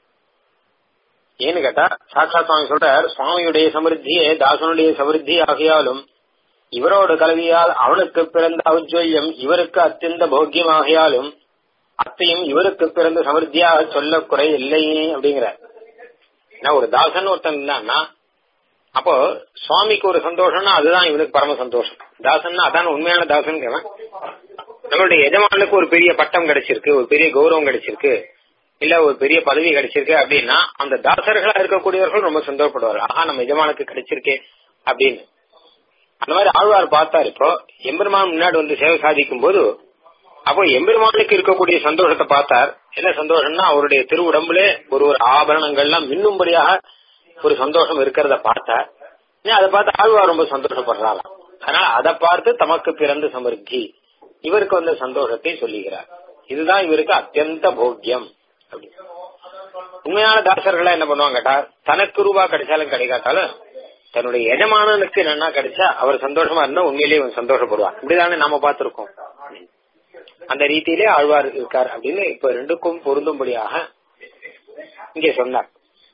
ஏன்னு கேட்டா சாட்சா சுவாமி சொல்றார் சுவாமியுடைய சமிருத்தியே தாசனுடைய சமிருத்தி ஆகியாலும் இவரோடு கலவியால் அவனுக்கு பிறந்த ஔஜ்வல்யம் இவருக்கு அத்தியந்த போக்கியமாகியாலும் அத்தையும் இவருக்கு பிறந்த சமிருத்தியாக சொல்ல குறை இல்லை அப்படிங்கிறார் ஏன்னா ஒரு தாசன் ஒருத்தன் இருந்தான்னா அப்போ சுவாமிக்கு ஒரு சந்தோஷம்னா அதுதான் இவனுக்கு பரம சந்தோஷம் தாசன்னா அதான் உண்மையான தாசன் நம்மளுடைய எஜமானுக்கு ஒரு பெரிய பட்டம் கிடைச்சிருக்கு ஒரு பெரிய கௌரவம் கிடைச்சிருக்கு இல்ல ஒரு பெரிய பதவி கிடைச்சிருக்கு அப்படின்னா அந்த தாசர்களா இருக்கக்கூடியவர்கள் ரொம்ப சந்தோஷப்படுவார் ஆஹா நம்ம எஜமானுக்கு கிடைச்சிருக்கே அப்படின்னு அந்த மாதிரி ஆழ்வார் பார்த்தார் இப்போ எம்பெருமான் முன்னாடி வந்து சேவை சாதிக்கும் போது அப்போ எம்பெருமானுக்கு இருக்கக்கூடிய சந்தோஷத்தை பார்த்தார் என்ன சந்தோஷம்னா அவருடைய திருவுடம்புல ஒரு ஒரு ஆபரணங்கள்லாம் மின்னும்படியாக ஒரு சந்தோஷம் இருக்கிறத பார்த்தார் அதை பார்த்து ஆழ்வார் ரொம்ப சந்தோஷப்படுறாராம் அதனால அதை பார்த்து தமக்கு பிறந்த சமர்த்தி இவருக்கு வந்த சந்தோஷத்தை சொல்லுகிறார் இதுதான் இவருக்கு அத்தியந்த போக்கியம் அப்படி உண்மையான தாசர்களா என்ன பண்ணுவாங்க கேட்டா தனக்கு ரூபா கிடைச்சாலும் கிடைக்காட்டாலும் தன்னுடைய எஜமானனுக்கு என்னன்னா கிடைச்சா அவர் சந்தோஷமா இருந்தா உண்மையிலேயே இவன் சந்தோஷப்படுவான் இப்படிதானே நாம பார்த்திருக்கோம் அந்த ரீதியிலே ஆழ்வார் இருக்கார் அப்படின்னு இப்ப ரெண்டுக்கும் பொருந்தும்படியாக இங்கே சொன்னார்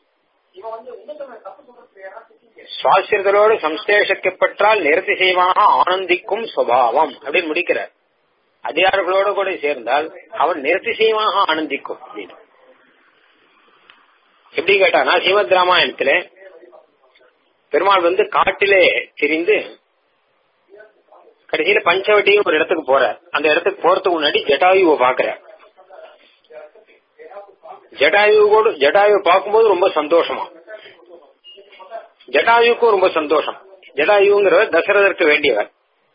சுவாசியர்களோடு சம்சேஷக்கப்பட்டால் நிறதிசயமாக ஆனந்திக்கும் சுவாவம் அப்படின்னு முடிக்கிறார் அதிகாரிகளோடு கூட சேர்ந்தால் அவன் நிறதிசயமாக ஆனந்திக்கும் அப்படின்னு எப்படி கேட்டானா ஸ்ரீமத் ராமாயணத்துல பெருமாள் வந்து காட்டிலே திரிந்து கடைசியில பஞ்சவட்டியும் ஒரு இடத்துக்கு போற அந்த இடத்துக்கு போறதுக்கு முன்னாடி ஜட்டாயுவை பாக்குற ஜட்டாயுவோடு ஜட்டாயுவை பார்க்கும்போது ரொம்ப சந்தோஷமா ஜட்டாயுக்கும் ரொம்ப சந்தோஷம் ஜடாயுங்கிறவர் தசரதற்கு வேண்டியவர்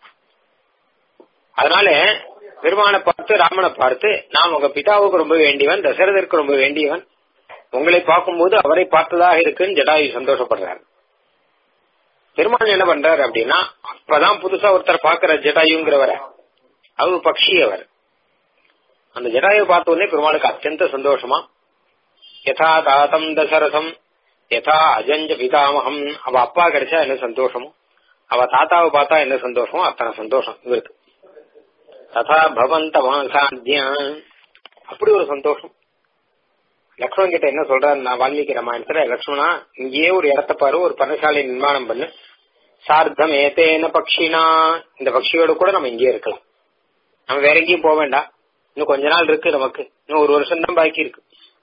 அதனால பெருமானை பார்த்து ராமனை பார்த்து நான் உங்க பிதாவுக்கு ரொம்ப வேண்டியவன் தசரதற்கு ரொம்ப வேண்டியவன் உங்களை பார்க்கும்போது அவரை பார்த்ததாக இருக்குன்னு ஜடாயு சந்தோஷப்படுறாரு பெருமாள் என்ன பண்றாரு அப்படின்னா அப்பதான் புதுசா ஒருத்தர் பாக்குற ஜடாயுங்கிறவர அவர் பக்ஷி அவர் அந்த ஜடாயு பார்த்த உடனே பெருமாளுக்கு அத்தியந்த சந்தோஷமா யதா தாத்தம் தசரதம் யதா அஜஞ்ச பிதாமகம் அவ அப்பா கிடைச்சா என்ன சந்தோஷமோ அவ தாத்தாவை பார்த்தா என்ன சந்தோஷமோ அத்தனை சந்தோஷம் இவருக்கு ததா பவந்த சாத்தியா அப்படி ஒரு சந்தோஷம் லக்ஷ்மணன் கிட்ட என்ன சொல்றாரு நான் வால்மீகி ராமாயணத்துல லக்ஷ்மணா இங்கேயே ஒரு இடத்த பாரு ஒரு பர்ணசாலை நிர்மாணம் பண்ணு சார்த்தம் ஏத்தேன பக்ஷினா இந்த பக்ஷியோட கூட நம்ம இங்கே இருக்கலாம் நம்ம வேற எங்கேயும் போக வேண்டாம் இன்னும் கொஞ்ச நாள் இருக்கு நமக்கு இன்னும் ஒரு வருஷம் தான் பாக்கி இருக்கு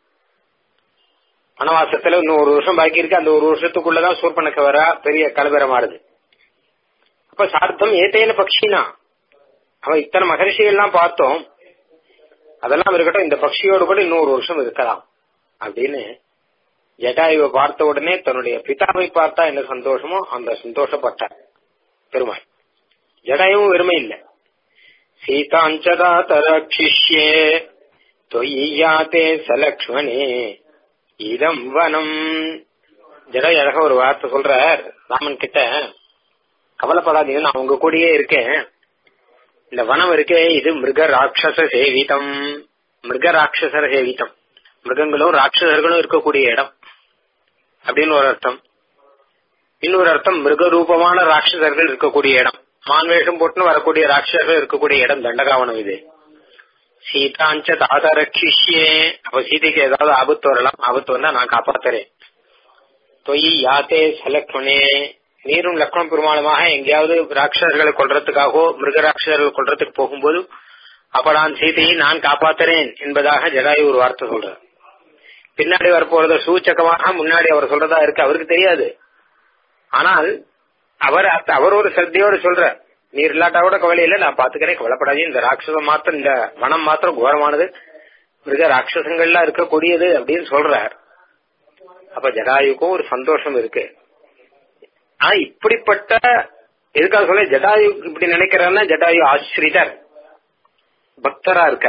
வனவாசத்துல இன்னும் ஒரு வருஷம் பாக்கி இருக்கு அந்த ஒரு வருஷத்துக்குள்ளதான் சூர்பனக்க வர பெரிய கலபரமாறுது அப்ப சார்த்தம் ஏத்தேன பக்ஷினா அவன் இத்தனை மகரிஷிகள்லாம் பார்த்தோம் அதெல்லாம் இருக்கட்டும் இந்த பக்ஷியோடு கூட இன்னொரு வருஷம் இருக்கலாம் அப்படின்னு ஜட்டாயுவை பார்த்த உடனே தன்னுடைய பிதாவை பார்த்தா என்ன சந்தோஷமோ அந்த சந்தோஷப்பட்டார் பெருமாள் ஜடாயும் வெறுமை இல்ல சீதாஞ்சதா தரக்ஷிஷ்யே தொய்யாத்தே சலக்ஷ்மணே இதம் வனம் ஜடாய் அழகா ஒரு வார்த்தை சொல்றார் ராமன் கிட்ட கவலைப்படாதீங்க நான் உங்க கூடயே இருக்கேன் இந்த வனம் இருக்கே இது மிருக ராட்சச சேவிதம் மிருக ராட்சசர சேவிதம் மிருகங்களும் ராட்சசர்களும் இருக்கக்கூடிய இடம் அப்படின்னு ஒரு அர்த்தம் இன்னொரு அர்த்தம் மிருக ரூபமான ராட்சசர்கள் இருக்கக்கூடிய இடம் மான்வேஷம் போட்டுன்னு வரக்கூடிய ராட்சசர்கள் இருக்கக்கூடிய இடம் தண்டகாவனம் இது சீதாஞ்ச தாத ரட்சிஷ்யே அப்ப சீதைக்கு ஏதாவது ஆபத்து வரலாம் ஆபத்து வந்தா நான் காப்பாத்துறேன் தொய் யாத்தே சலக்ஷனே நீரும் லக்ஷ்மண பெருமாளுமாக எங்கேயாவது ராட்சசர்களை கொல்றதுக்காகவோ மிருக ராட்சசர்கள் கொல்றதுக்கு போகும்போது அப்ப நான் சீதையை நான் காப்பாத்துறேன் என்பதாக ஜடாயு ஒரு வார்த்தை சொல்றார் பின்னாடி வரப்போறத சூச்சகமாக முன்னாடி அவர் சொல்றதா இருக்கு அவருக்கு தெரியாது ஆனால் அவர் அவர் ஒரு சத்தியோடு சொல்ற நீர் இல்லாட்டா கூட கவலை இல்லை நான் பாத்துக்கிறேன் கவலைப்படாதே இந்த ராட்சசம் மாத்திரம் இந்த வனம் மாத்திரம் கோரமானது மிருக ராட்சசங்கள்லாம் இருக்கக்கூடியது அப்படின்னு சொல்றார் அப்ப ஜடாயுக்கும் ஒரு சந்தோஷம் இருக்கு ஆனா இப்படிப்பட்ட எதுக்காக சொல்ல ஜடாயு இப்படி நினைக்கிறாருன்னா ஜடாயு ஆசிரிதர் பக்தரா இருக்க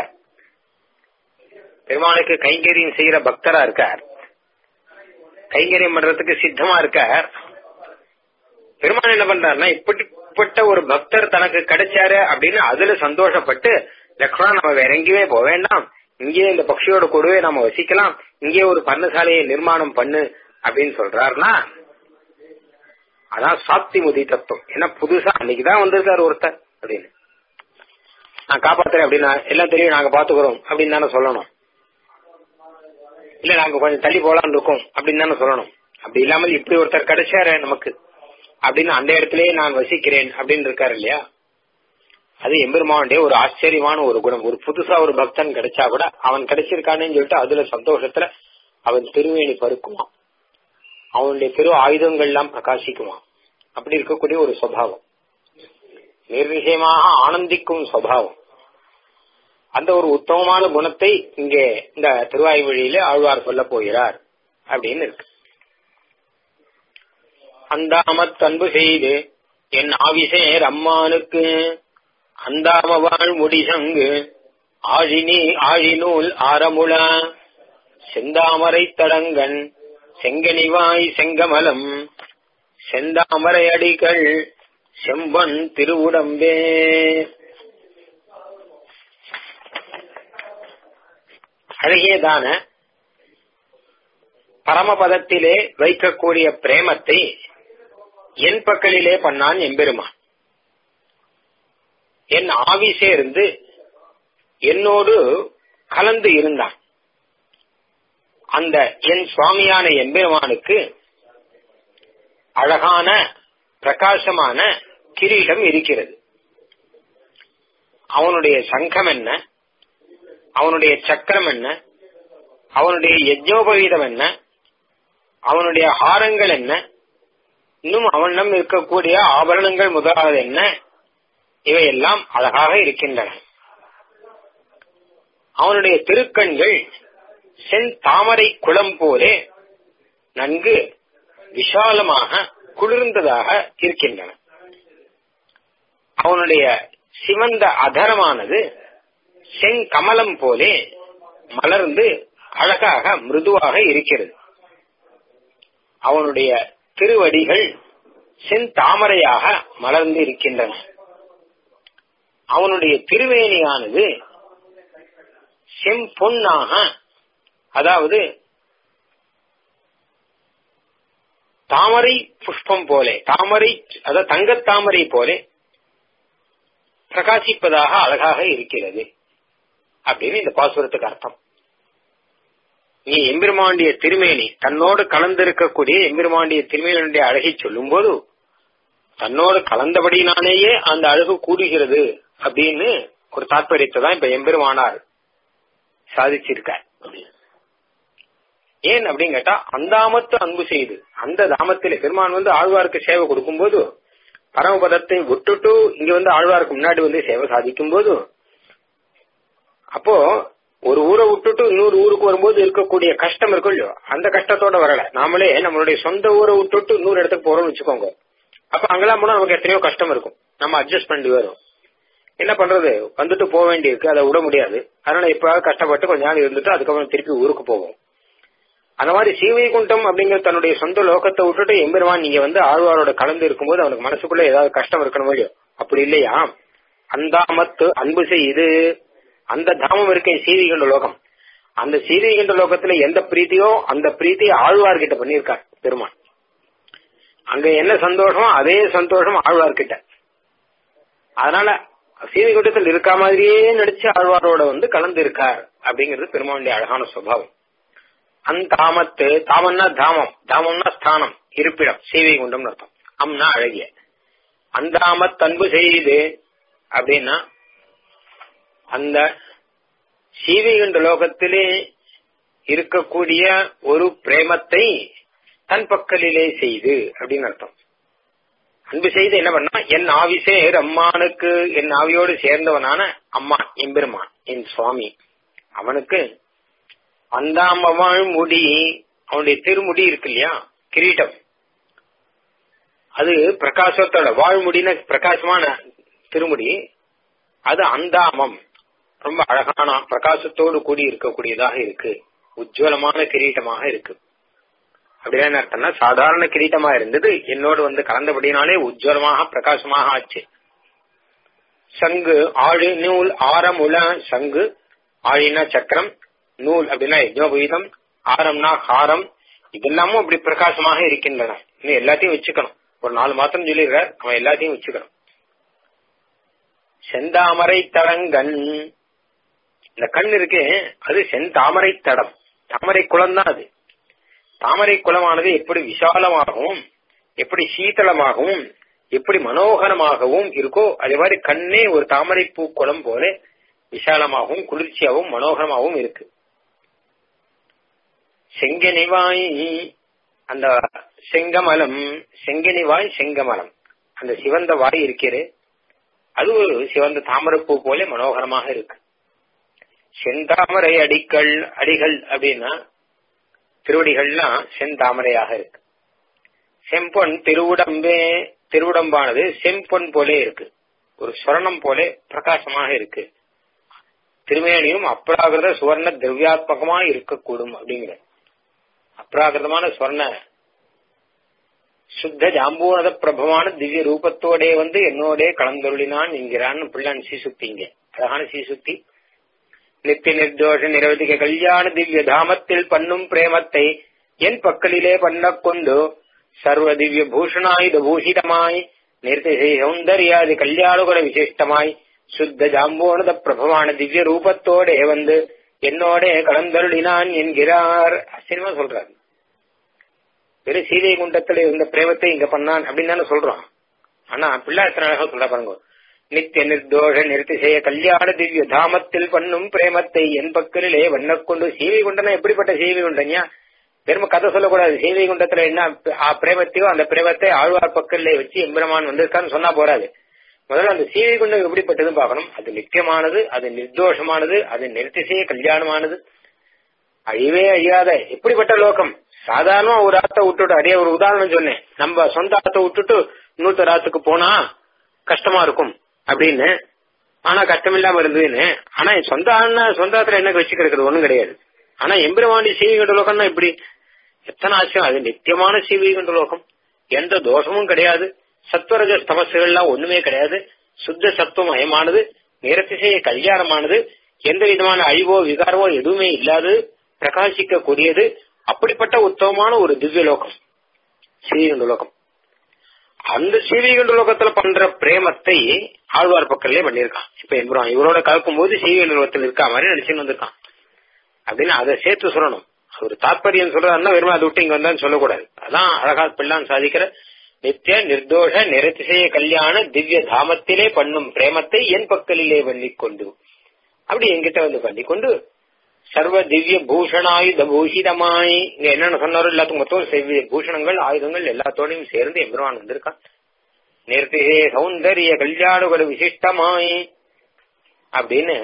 பெருமாளுக்கு கைங்கரியம் செய்யற பக்தரா இருக்கார் கைங்கரியம் பண்றதுக்கு சித்தமா இருக்கார் பெருமாள் என்ன பண்றாருன்னா இப்படிப்பட்ட ஒரு பக்தர் தனக்கு கிடைச்சாரு அப்படின்னு அதுல சந்தோஷப்பட்டு லக்ஷ்மணா நம்ம வேற எங்கேயுமே போக வேண்டாம் இங்கேயே இந்த பக்ஷியோட கூடவே நம்ம வசிக்கலாம் இங்கேயே ஒரு பர்ணசாலையை நிர்மாணம் பண்ணு அப்படின்னு சொல்றாருன்னா அதான் சாப்தி முதி தத்துவம் ஏன்னா புதுசா அன்னைக்குதான் வந்திருக்காரு ஒருத்தர் அப்படின்னு நான் காப்பாத்துறேன் அப்படின்னா எல்லாம் தெரியும் நாங்க பாத்துக்கிறோம் அப்படின்னு தானே சொல்லணும் இல்ல நாங்க கொஞ்சம் தள்ளி போலான்னு இருக்கோம் அப்படின்னு தானே சொல்லணும் அப்படி இல்லாமல் இப்படி ஒருத்தர் கிடைச்சாரு நமக்கு அப்படின்னு அந்த இடத்திலேயே நான் வசிக்கிறேன் அப்படின்னு இருக்காரு இல்லையா அது எம்பெருமானுடைய ஒரு ஆச்சரியமான ஒரு குணம் ஒரு புதுசா ஒரு பக்தன் கிடைச்சா கூட அவன் கிடைச்சிருக்கானேன்னு சொல்லிட்டு அதுல சந்தோஷத்துல அவன் திருவேணி பருக்குவான் அவனுடைய திரு ஆயுதங்கள் எல்லாம் பிரகாசிக்குமா அப்படி இருக்கக்கூடிய ஒரு சுவாவம் நிர்விஷயமாக ஆனந்திக்கும் சுவாவம் அந்த ஒரு உத்தமமான குணத்தை இங்கே இந்த திருவாய்மொழியில ஆழ்வார் சொல்ல போகிறார் அப்படின்னு இருக்கு அந்தாமத் அன்பு செய்து என் ஆவிசேர் அம்மானுக்கு அந்தாம வாழ் முடிசங்கு ஆழினி ஆழிநூல் ஆரமுள செந்தாமரை தடங்கன் செங்கனிவாய் செங்கமலம் செந்தாமரை அடிகள் செம்பன் திருவுடம்பே அழகியதான பரமபதத்திலே வைக்கக்கூடிய பிரேமத்தை என் பக்கலிலே பண்ணான் எம்பெருமான் என் ஆவி சேர்ந்து என்னோடு கலந்து இருந்தான் அந்த என் சுவாமியான எம்பெருமானுக்கு அழகான பிரகாசமான கிரீடம் இருக்கிறது அவனுடைய சங்கம் என்ன அவனுடைய சக்கரம் என்ன அவனுடைய யஜ்னோபவீதம் என்ன அவனுடைய ஹாரங்கள் என்ன இன்னும் அவனிடம் இருக்கக்கூடிய ஆபரணங்கள் முதலாவது என்ன இவையெல்லாம் அழகாக இருக்கின்றன அவனுடைய திருக்கண்கள் சென் தாமரை குளம் போலே நன்கு விஷாலமாக குளிர்ந்ததாக இருக்கின்றன அவனுடைய சிவந்த அதரமானது செங்கமலம் போலே மலர்ந்து அழகாக மிருதுவாக இருக்கிறது அவனுடைய திருவடிகள் செந்தாமரையாக மலர்ந்து இருக்கின்றன அவனுடைய திருவேணியானது செம்பொன்னாக அதாவது தாமரை புஷ்பம் போலே தாமரை அதாவது தங்கத்தாமரை போலே பிரகாசிப்பதாக அழகாக இருக்கிறது அப்படின்னு இந்த பாசுரத்துக்கு அர்த்தம் நீ எம்பெருமாண்டிய திருமேனி தன்னோடு கலந்திருக்கக்கூடிய எம்பெருமாண்டிய திருமேனியுடைய அழகை சொல்லும் போது தன்னோடு கலந்தபடினாலேயே அந்த அழகு கூடுகிறது அப்படின்னு ஒரு தாற்பயத்தை தான் இப்ப எம்பெருமானார் சாதிச்சிருக்கார் ஏன் அப்படின்னு கேட்டா அந்தாமத்து அன்பு செய்து அந்த தாமத்திலே பெருமான் வந்து ஆழ்வாருக்கு சேவை கொடுக்கும்போது பரமபதத்தை விட்டுட்டு இங்க வந்து ஆழ்வாருக்கு முன்னாடி வந்து சேவை சாதிக்கும் போது அப்போ ஒரு ஊரை விட்டுட்டு இன்னொரு ஊருக்கு வரும்போது இருக்கக்கூடிய கஷ்டம் இருக்கும் இல்லையோ அந்த கஷ்டத்தோட வரல நாமளே நம்மளுடைய சொந்த ஊரை விட்டுட்டு இன்னொரு இடத்துக்கு போறோம்னு வச்சுக்கோங்க அப்ப அங்கெல்லாம் போனா நமக்கு எத்தனையோ கஷ்டம் இருக்கும் நம்ம அட்ஜஸ்ட் பண்ணி வரும் என்ன பண்றது வந்துட்டு போக வேண்டி இருக்கு அதை விட முடியாது அதனால இப்ப கஷ்டப்பட்டு கொஞ்ச நாள் இருந்துட்டு அதுக்கப்புறம் திருப்பி ஊருக்கு போவோம் அந்த மாதிரி சீவைகுண்டம் அப்படிங்கிற தன்னுடைய சொந்த லோகத்தை விட்டுட்டு எம்பெருமான் நீங்க வந்து ஆழ்வாரோட கலந்து இருக்கும்போது அவனுக்கு மனசுக்குள்ள ஏதாவது கஷ்டம் இருக்கணும் இல்லையோ அப்படி இல்லையா அந்தாமத்து அன்பு செய்து அந்த தாமம் இருக்க சீவிகண்ட லோகம் அந்த சீவிகண்ட லோகத்துல எந்த பிரீத்தியோ அந்த பிரீத்தியை ஆழ்வார்கிட்ட பண்ணியிருக்கார் பெருமான் அங்க என்ன சந்தோஷமோ அதே சந்தோஷம் ஆழ்வார்கிட்ட அதனால சீவிகுண்டத்தில் இருக்க மாதிரியே நடிச்சு ஆழ்வாரோட வந்து கலந்து இருக்கார் அப்படிங்கிறது பெருமானுடைய அழகான சுபாவம் அந்தாமத்து தாமன்னா தாமம் தாமம்னா ஸ்தானம் இருப்பிடம் சேவை குண்டம் அர்த்தம் அம்னா அழகிய அந்தாமத் அன்பு செய்து அப்படின்னா அந்த சீவைகுண்ட லோகத்திலே இருக்கக்கூடிய ஒரு பிரேமத்தை தன் பக்கலிலே செய்து அப்படின்னு அர்த்தம் அன்பு செய்து என்ன பண்ணா என் ஆவிசேர் அம்மானுக்கு என் ஆவியோடு சேர்ந்தவனான அம்மா எம்பெருமான் என் சுவாமி அவனுக்கு அந்தாமவாழ் முடி அவனுடைய திருமுடி இருக்கு இல்லையா கிரீட்டம் அது பிரகாசத்தோட வாழ்முடின பிரகாசமான திருமுடி அது அந்தாமம் ரொம்ப அழகான பிரகாசத்தோடு கூடி இருக்கக்கூடியதாக இருக்கு உஜ்வலமான கிரீட்டமாக இருக்கு அப்படின்னா அர்த்தம்னா சாதாரண கிரீட்டமா இருந்தது என்னோடு வந்து கலந்தபடினாலே உஜ்வலமாக பிரகாசமாக ஆச்சு சங்கு ஆழி நூல் ஆரமுல சங்கு ஆழினா சக்கரம் நூல் அப்படின்னா யஜ்னோபவீதம் ஆரம்னா ஹாரம் இதெல்லாமும் அப்படி பிரகாசமாக இருக்கின்றன இன்னும் எல்லாத்தையும் வச்சுக்கணும் ஒரு நாலு மாசம் சொல்லிடுறார் அவன் எல்லாத்தையும் வச்சுக்கணும் செந்தாமரை தடங்கண் இந்த கண் இருக்கு அது செந்தாமரை தடம் தாமரை குளம் தான் அது தாமரை குளமானது எப்படி விசாலமாகவும் எப்படி சீதளமாகவும் எப்படி மனோகரமாகவும் இருக்கோ அதே மாதிரி கண்ணே ஒரு தாமரை பூ குளம் போல விசாலமாகவும் குளிர்ச்சியாகவும் மனோகரமாகவும் இருக்கு செங்கனிவாய் அந்த செங்கமலம் செங்கனி வாய் செங்கமலம் அந்த சிவந்த வாய் இருக்கிறது அது ஒரு சிவந்த தாமரைப்பூ போல மனோகரமாக இருக்கு செந்தாமரை அடிகள் அடிகள் அப்படின்னா திருவடிகள்லாம் செந்தாமரையாக இருக்கு செம்பொன் திருவுடம்பே திருவுடம்பானது செம்பொன் போலே இருக்கு ஒரு சொர்ணம் போல பிரகாசமாக இருக்கு திருமேனியும் அப்ராகிருத சுவர்ண திரவியாத்மகமா இருக்கக்கூடும் அப்படிங்கிற அப்ராகிருதமான சொர்ண சுத்த ஜாம்பூனத பிரபமான திவ்ய ரூபத்தோடே வந்து என்னோடே கலந்தொருளினான் என்கிறான்னு பிள்ளான் சீசுத்திங்க அழகான சீசுத்தி நித்திய நிர்தோஷ நிரவதிக கல்யாண திவ்ய தாமத்தில் பண்ணும் பிரேமத்தை என் பக்கலிலே பண்ண கொண்டு சர்வ திவ்ய பூஷணாயுத பூஷிதமாய் நிர்த்திசை சௌந்தர்யாதி கல்யாணுகுல விசிஷ்டமாய் சுத்த ஜாம்போனத பிரபமான திவ்ய ரூபத்தோடே வந்து என்னோட கலந்தருளினான் என்கிறார் ஆச்சரியமா சொல்றாரு வெறும் சீதை குண்டத்துல இருந்த பிரேமத்தை இங்க பண்ணான் அப்படின்னு தானே சொல்றோம் ஆனா பிள்ளை எத்தனை அழகா சொல்ற பாருங்க நித்திய நிர்தோஷ நிறுத்திசெய்ய கல்யாண திவ்ய தாமத்தில் பண்ணும் பிரேமத்தை என் பக்கலிலே வண்ணக்கொண்டு சீவை குண்டனா எப்படிப்பட்ட சீவை குண்ட냐 வெறும் கதை சொல்லக்கூடாது சீவை குண்டத்துல என்ன பிரேமத்தையோ அந்த பிரேமத்தை ஆழ்வார் பக்கல்ல வச்சு எம்பிரமான் வந்திருக்கான்னு சொன்னா போறாது முதல்ல அந்த சீவை குண்டம் எப்படிப்பட்டதுன்னு பார்க்கணும் அது நித்தியமானது அது நிர்தோஷமானது அது நிறுத்திசைய கல்யாணமானது அழிவே அழியாத எப்படிப்பட்ட லோகம் சாதாரணமா ஒரு ஆத்த விட்டுட்டு அடைய ஒரு உதாரணம் சொன்னேன் நம்ம சொந்த ஆத்த விட்டுட்டு இன்னொருத்தர் ஆத்துக்கு போனா கஷ்டமா இருக்கும் அப்படின்னு ஆனா கஷ்டம் இல்லாம இருந்ததுன்னு ஆனா சொந்த ஆனா சொந்த ஆத்துல என்ன வச்சுக்கிறது ஒண்ணும் கிடையாது ஆனா எம்பெருமாண்டி சீவிகண்ட லோகம்னா இப்படி எத்தனை ஆச்சரியம் அது நித்தியமான சீவிகண்ட லோகம் எந்த தோஷமும் கிடையாது சத்வரஜ தமசுகள்லாம் ஒண்ணுமே கிடையாது சுத்த சத்துவமயமானது நிறத்திசைய கல்யாணமானது எந்த விதமான அழிவோ விகாரமோ எதுவுமே இல்லாது பிரகாசிக்க கூடியது அப்படிப்பட்ட உத்தமமான ஒரு திவ்ய லோகம் ஸ்ரீகண்ட லோகம் அந்த ஸ்ரீகண்ட லோகத்துல பண்ற பிரேமத்தை ஆழ்வார் பக்கத்திலே பண்ணியிருக்கான் இப்ப எம்புறான் இவரோட கலக்கும் போது ஸ்ரீகண்ட லோகத்தில் இருக்கா மாதிரி நினைச்சுன்னு வந்திருக்கான் அப்படின்னு அதை சேர்த்து சொல்லணும் ஒரு தாற்பயம் சொல்றதுன்னா வெறும் அதை விட்டு இங்க வந்தான்னு சொல்லக்கூடாது அதான் அழகா பிள்ளான் சாதிக்கிற நித்திய நிர்தோஷ நிறத்திசைய கல்யாண திவ்ய தாமத்திலே பண்ணும் பிரேமத்தை என் பக்கலிலே பண்ணிக்கொண்டு அப்படி என்கிட்ட வந்து பண்ணிக்கொண்டு சர்வ திவ்ய பூஷணாயுத பூஷிதமாய் இங்க என்னென்ன சொன்னாரோ எல்லாத்துக்கும் மொத்தம் செவ்விய பூஷணங்கள் ஆயுதங்கள் எல்லாத்தோடையும் சேர்ந்து எம்பெருமான் வந்திருக்கான் நேர்த்திகே சௌந்தரிய கல்யாணுகள் விசிஷ்டமாய் அப்படின்னு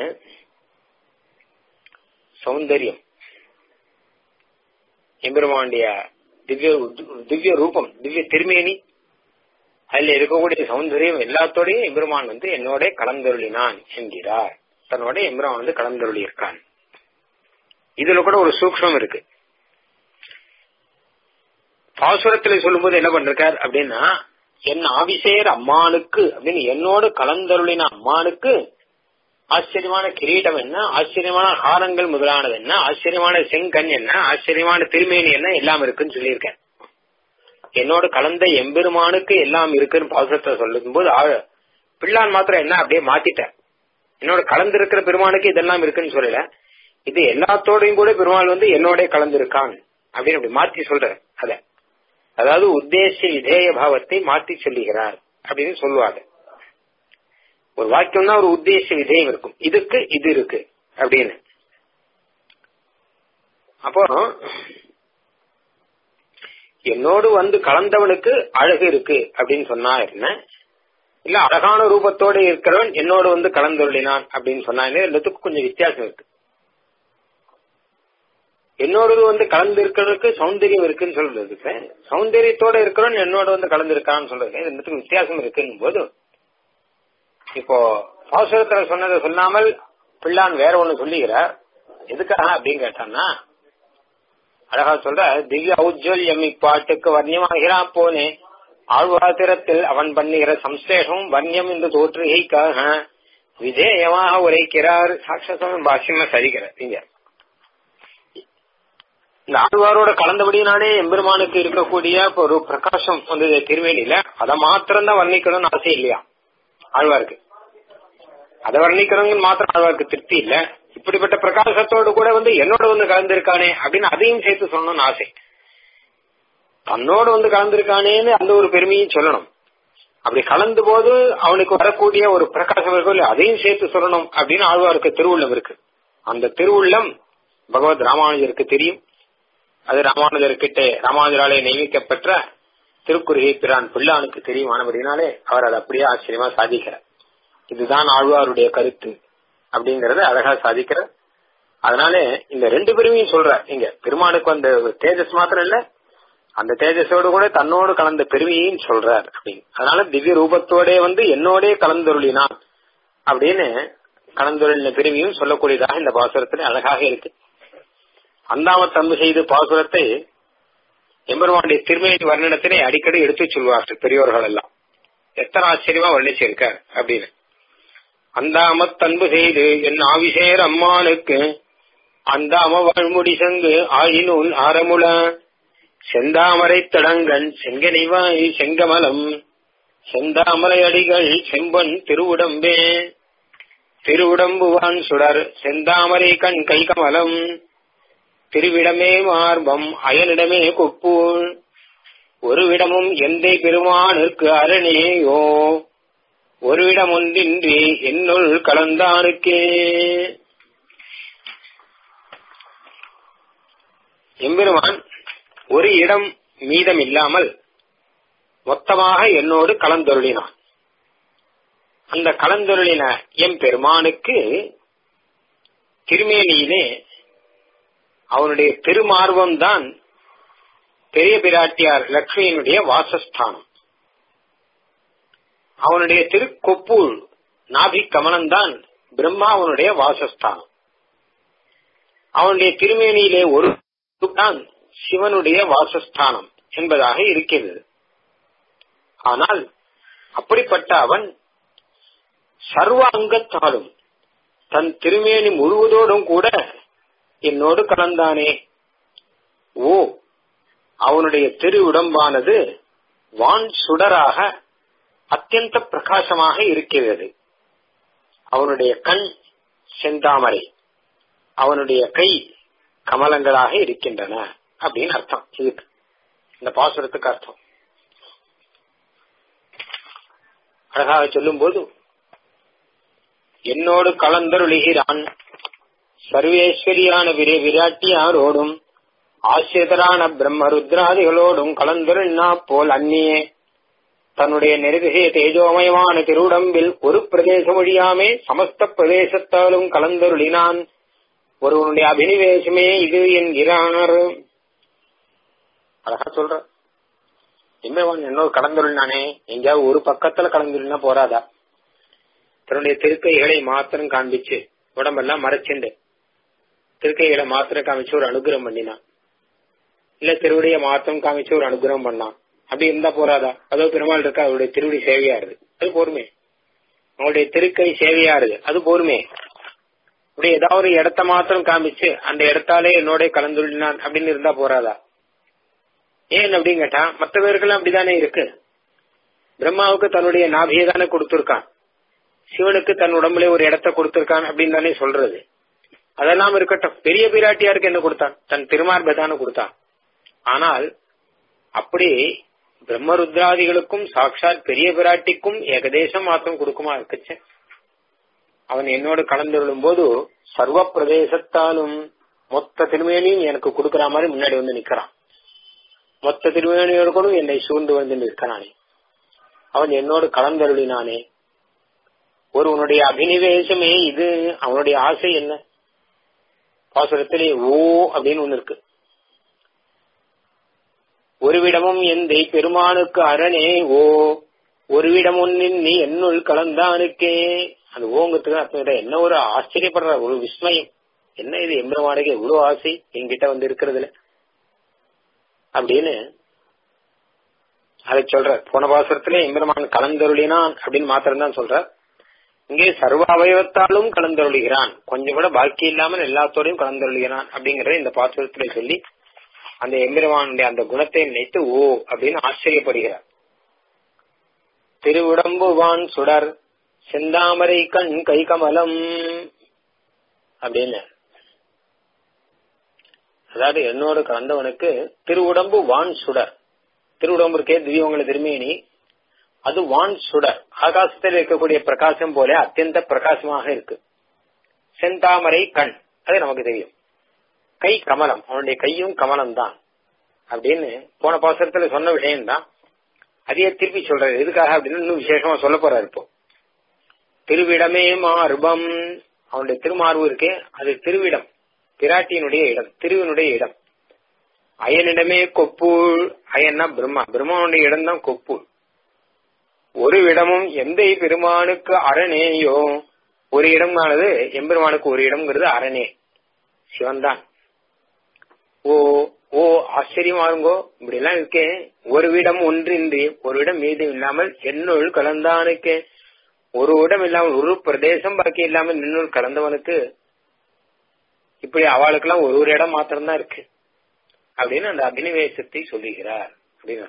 சௌந்தரியம் எம்பெருமானுடைய திவ்ய திவ்ய ரூபம் திவ்ய திருமேனி அதுல இருக்கக்கூடிய சௌந்தரியம் எல்லாத்தோடையும் எம்பெருமான் வந்து என்னோட கலந்தருளினான் என்கிறார் தன்னோட எம்பெருமான் வந்து கலந்தருளி இருக்கான் இதுல கூட ஒரு சூக்ஷம் இருக்கு பாசுரத்துல சொல்லும்போது என்ன பண்றார் அப்படின்னா என் ஆவிசேர் அம்மானுக்கு அப்படின்னு என்னோடு கலந்தருளின அம்மானுக்கு ஆச்சரியமான கிரீடம் என்ன ஆச்சரியமான ஹாரங்கள் முதலானது என்ன ஆச்சரியமான செங்கண் என்ன ஆச்சரியமான திருமேனி என்ன எல்லாம் இருக்குன்னு சொல்லியிருக்கேன் என்னோட கலந்த எம்பெருமானுக்கு எல்லாம் இருக்குன்னு பாசுரத்தை சொல்லும் போது பிள்ளான் மாத்திரம் என்ன அப்படியே மாத்திட்டேன் என்னோட கலந்திருக்கிற பெருமானுக்கு இதெல்லாம் இருக்குன்னு சொல்லல இது எல்லாத்தோடையும் கூட பெருமாள் வந்து என்னோட கலந்திருக்கான் அப்படின்னு அப்படி மாத்தி சொல்ற அத அதாவது உத்தேச விதேய பாவத்தை மாற்றி சொல்லுகிறார் அப்படின்னு சொல்லுவாங்க ஒரு வாக்கியம்னா ஒரு உத்தேச விதேயம் இருக்கும் இதுக்கு இது இருக்கு அப்படின்னு அப்போ என்னோடு வந்து கலந்தவனுக்கு அழகு இருக்கு அப்படின்னு சொன்னா என்ன இல்ல அழகான ரூபத்தோட இருக்கிறவன் என்னோடு வந்து கலந்துள்ளினான் அப்படின்னு சொன்னா என்ன எல்லாத்துக்கும் கொஞ்சம் வித்தியாசம் இருக்கு என்னோட வந்து கலந்து இருக்கிறதுக்கு சௌந்தரியம் இருக்குன்னு சொல்றதுக்கு சௌந்தரியத்தோட இருக்கிறவன் என்னோட வந்து கலந்து இருக்கான்னு சொல்றது ரெண்டுத்துக்கும் வித்தியாசம் இருக்குன்னும் போது இப்போ பாசுரத்துல சொன்னதை சொல்லாமல் பிள்ளான் வேற ஒண்ணு சொல்லுகிறார் எதுக்காக அப்படின்னு கேட்டான்னா அழகா சொல்ற திவ்ய ஔஜ்வல்யம் இப்பாட்டுக்கு வர்ணியமாகிறான் போனே ஆழ்வாத்திரத்தில் அவன் பண்ணுகிற சம்சேஷம் வர்ணியம் என்று தோற்றுகைக்காக விதேயமாக உரைக்கிறார் சாட்சசம் பாஷ்யமா சரிக்கிறார் இங்க இந்த ஆழ்வாரோட கலந்தபடினாலே எம்பெருமானுக்கு இருக்கக்கூடிய ஒரு பிரகாசம் வந்து திருவேணியில அதை மாத்திரம் தான் வர்ணிக்கணும்னு ஆசை இல்லையா ஆழ்வாருக்கு அதை வர்ணிக்கிறவங்க மாத்திரம் ஆழ்வாருக்கு திருப்தி இல்ல இப்படிப்பட்ட பிரகாசத்தோடு கூட வந்து என்னோட வந்து கலந்திருக்கானே அப்படின்னு அதையும் சேர்த்து சொல்லணும்னு ஆசை தன்னோடு வந்து கலந்திருக்கானேன்னு அந்த ஒரு பெருமையும் சொல்லணும் அப்படி கலந்து போது அவனுக்கு வரக்கூடிய ஒரு பிரகாசம் இருக்கும் அதையும் சேர்த்து சொல்லணும் அப்படின்னு ஆழ்வாருக்கு திருவுள்ளம் இருக்கு அந்த திருவுள்ளம் பகவத் ராமானுஜருக்கு தெரியும் அது ராமானுஜர்கிட்ட ராமானுஜராலே நியமிக்கப்பெற்ற திருக்குறுகை பிரான் பிள்ளானுக்கு தெரியுமானபடினாலே அவர் அதை அப்படியே ஆச்சரியமா சாதிக்கிறார் இதுதான் ஆழ்வாருடைய கருத்து அப்படிங்கறத அழகா சாதிக்கிறார் அதனால இந்த ரெண்டு பெருமையும் சொல்றார் இங்க பெருமானுக்கு அந்த தேஜஸ் மாத்திரம் இல்ல அந்த தேஜஸோடு கூட தன்னோடு கலந்த பெருமையையும் சொல்றார் அப்படின்னு அதனால திவ்ய ரூபத்தோட வந்து என்னோடே கலந்தொருளினான் அப்படின்னு கலந்தொருளின பெருமையும் சொல்லக்கூடியதாக இந்த பாசுரத்துல அழகாக இருக்கு அந்தாம தம்பு செய்து பாசுரத்தை எம்பெருமானுடைய திருமையின் வர்ணனத்தினை அடிக்கடி எடுத்து சொல்வார்கள் பெரியோர்கள் எல்லாம் எத்தனை ஆச்சரியமா வர்ணிச்சிருக்கார் அப்படின்னு அந்தாம தன்பு செய்து என் ஆவிசேர் அம்மானுக்கு அந்தாம வாழ்முடி சங்கு ஆயினூல் ஆரமுல செந்தாமரை தடங்கன் செங்கனிவாய் செங்கமலம் செந்தாமரை அடிகள் செம்பன் திருவுடம்பே திருவுடம்புவான் சுடர் செந்தாமரை கண் கை கமலம் திருவிடமே மார்பம் அயனிடமே கொப்பூள் ஒருவிடமும் எந்தை பெருமானுக்கு அரணேயோ ஒருவிடம் ஒன்றின்றி என்னுள் கலந்தானுக்கே எம்பெருமான் ஒரு இடம் மீதம் இல்லாமல் மொத்தமாக என்னோடு கலந்தொருளினான் அந்த கலந்தொருளின எம் பெருமானுக்கு திருமேனியிலே அவனுடைய திருமார்வம் தான் பெரிய பிராட்டியார் லக்ஷ்மியினுடைய வாசஸ்தானம் அவனுடைய திருக்கொப்பூள் நாபி கமலம்தான் பிரம்மாவனுடைய வாசஸ்தானம் அவனுடைய திருமேனியிலே ஒரு தான் சிவனுடைய வாசஸ்தானம் என்பதாக இருக்கிறது ஆனால் அப்படிப்பட்ட அவன் சர்வ அங்கத்தாலும் தன் திருமேனி முழுவதோடும் கூட என்னோடு கலந்தானே ஓ அவனுடைய திரு உடம்பானது வான் சுடராக அத்தியந்த பிரகாசமாக இருக்கிறது அவனுடைய கண் செந்தாமரை அவனுடைய கை கமலங்களாக இருக்கின்றன அப்படின்னு அர்த்தம் இதுக்கு இந்த பாசுரத்துக்கு அர்த்தம் அழகாக சொல்லும் போது என்னோடு கலந்தருளுகிறான் சர்வேஸ்வரியான விரே விராட்டியாரோடும் ஆசிரியரான பிரம்ம ருத்ராதிகளோடும் கலந்தருள்னா போல் அந்நியே தன்னுடைய நெருகிய தேஜோமயமான திருவுடம்பில் ஒரு பிரதேசம் ஒழியாமே சமஸ்த பிரதேசத்தாலும் கலந்தருளினான் ஒருவனுடைய அபினிவேசமே இது என்கிறார் அழகா சொல்ற இம்மேவான் என்னோடு கலந்துருளானே எங்கேயாவது ஒரு பக்கத்துல கலந்துருனா போறாதா தன்னுடைய திருக்கைகளை மாத்திரம் காண்பிச்சு உடம்பெல்லாம் மறைச்சுண்டு திருக்கைகளை மாத்திரம் காமிச்சு ஒரு அனுகிரகம் பண்ணினான் இல்ல திருவடியை மாத்திரம் காமிச்சு ஒரு அனுகிரகம் பண்ணான் அப்படி இருந்தா போறாதா அதோ பெருமாள் இருக்கா அவருடைய திருவடி சேவையா இருக்கு அது போருமே அவங்களுடைய திருக்கை சேவையா இருக்கு அது போருமே இப்படி ஏதாவது ஒரு இடத்த மாத்திரம் காமிச்சு அந்த இடத்தாலே என்னோட கலந்துள்ளான் அப்படின்னு இருந்தா போறாதா ஏன் அப்படின்னு கேட்டா மற்ற பேருக்கெல்லாம் அப்படிதானே இருக்கு பிரம்மாவுக்கு தன்னுடைய நாபியை தானே கொடுத்திருக்கான் சிவனுக்கு தன் உடம்புல ஒரு இடத்த கொடுத்திருக்கான் அப்படின்னு தானே சொல்றது அதெல்லாம் இருக்கட்டும் பெரிய பிராட்டியாருக்கு என்ன கொடுத்தான் தன் திருமார்பை தானே கொடுத்தான் ஆனால் அப்படி பிரம்மருத்ராதிகளுக்கும் சாட்சாத் பெரிய பிராட்டிக்கும் ஏகதேசம் மாத்திரம் கொடுக்குமா இருக்குச்சு அவன் என்னோடு கலந்துள்ளும் போது சர்வ பிரதேசத்தாலும் மொத்த திருமேனியும் எனக்கு கொடுக்கற மாதிரி முன்னாடி வந்து நிக்கிறான் மொத்த திருமேனியோடு கூட என்னை சூழ்ந்து வந்து நிற்கிறானே அவன் என்னோடு கலந்தருளினானே ஒருவனுடைய அபினிவேசமே இது அவனுடைய ஆசை என்ன பாசுரத்திலே ஓ அப்படின்னு ஒண்ணு இருக்கு ஒருவிடமும் எந்தை பெருமானுக்கு அரணே ஓ ஒருவிடம் ஒன்னின் நீ என்னுள் கலந்தானுக்கே அந்த ஓங்கத்துக்கு அர்த்தம் என்ன ஒரு ஆச்சரியப்படுற ஒரு விஸ்மயம் என்ன இது எம்பெருமானுக்கு எவ்வளவு ஆசை என்கிட்ட வந்து இருக்கிறதுல அப்படின்னு அதை சொல்ற போன பாசுரத்துல எம்பெருமான் கலந்தருளினான் அப்படின்னு மாத்திரம் தான் சொல்ற இங்கே சர்வ அவயவத்தாலும் கலந்தருளுகிறான் கொஞ்சம் கூட பாக்கி இல்லாமல் எல்லாத்தோடையும் கலந்தருளுகிறான் அப்படிங்கறத இந்த பாசுரத்துல சொல்லி அந்த எம்பெருமானுடைய அந்த குணத்தை நினைத்து ஓ அப்படின்னு ஆச்சரியப்படுகிறார் திருவுடம்புவான் சுடர் செந்தாமரை கண் கை கமலம் அப்படின்னு அதாவது என்னோடு கலந்தவனுக்கு திருவுடம்பு வான் சுடர் திருவுடம்பு இருக்கே திவ்யவங்களை திருமேனி அது வான் சுடர் ஆகாசத்தில் இருக்கக்கூடிய பிரகாசம் போல அத்தியந்த பிரகாசமாக இருக்கு செந்தாமரை கண் அது நமக்கு தெரியும் கை கமலம் அவனுடைய கையும் கமலம் தான் அப்படின்னு போன பாசத்துல சொன்ன விஷயம் தான் அதையே திருப்பி சொல்றாரு எதுக்காக அப்படின்னு இன்னும் விசேஷமா சொல்ல போறாரு இப்போ திருவிடமே மார்பம் அவனுடைய திருமார்பு இருக்கே அது திருவிடம் பிராட்டியினுடைய இடம் திருவினுடைய இடம் அயனிடமே கொப்புள் அயன்னா பிரம்மா பிரம்மாவுடைய இடம் தான் கொப்புள் ஒரு இடமும் எந்த பெருமானுக்கு அரணேயோ ஒரு இடமானது எம்பெருமானுக்கு ஒரு இடம்ங்கிறது அரணே சிவன் தான் ஓ ஓ ஆச்சரியமா இருங்கோ இப்படி எல்லாம் இருக்கே ஒரு இடம் ஒன்றின்றி ஒரு இடம் மீதும் இல்லாமல் என்னுள் கலந்தானுக்கு ஒரு இடம் இல்லாமல் ஒரு பிரதேசம் பாக்கி இல்லாமல் நின்னுள் கலந்தவனுக்கு இப்படி அவளுக்கெல்லாம் ஒரு ஒரு இடம் மாத்திரம்தான் இருக்கு அப்படின்னு அந்த அபினிவேசத்தை சொல்லுகிறார் அப்படின்னு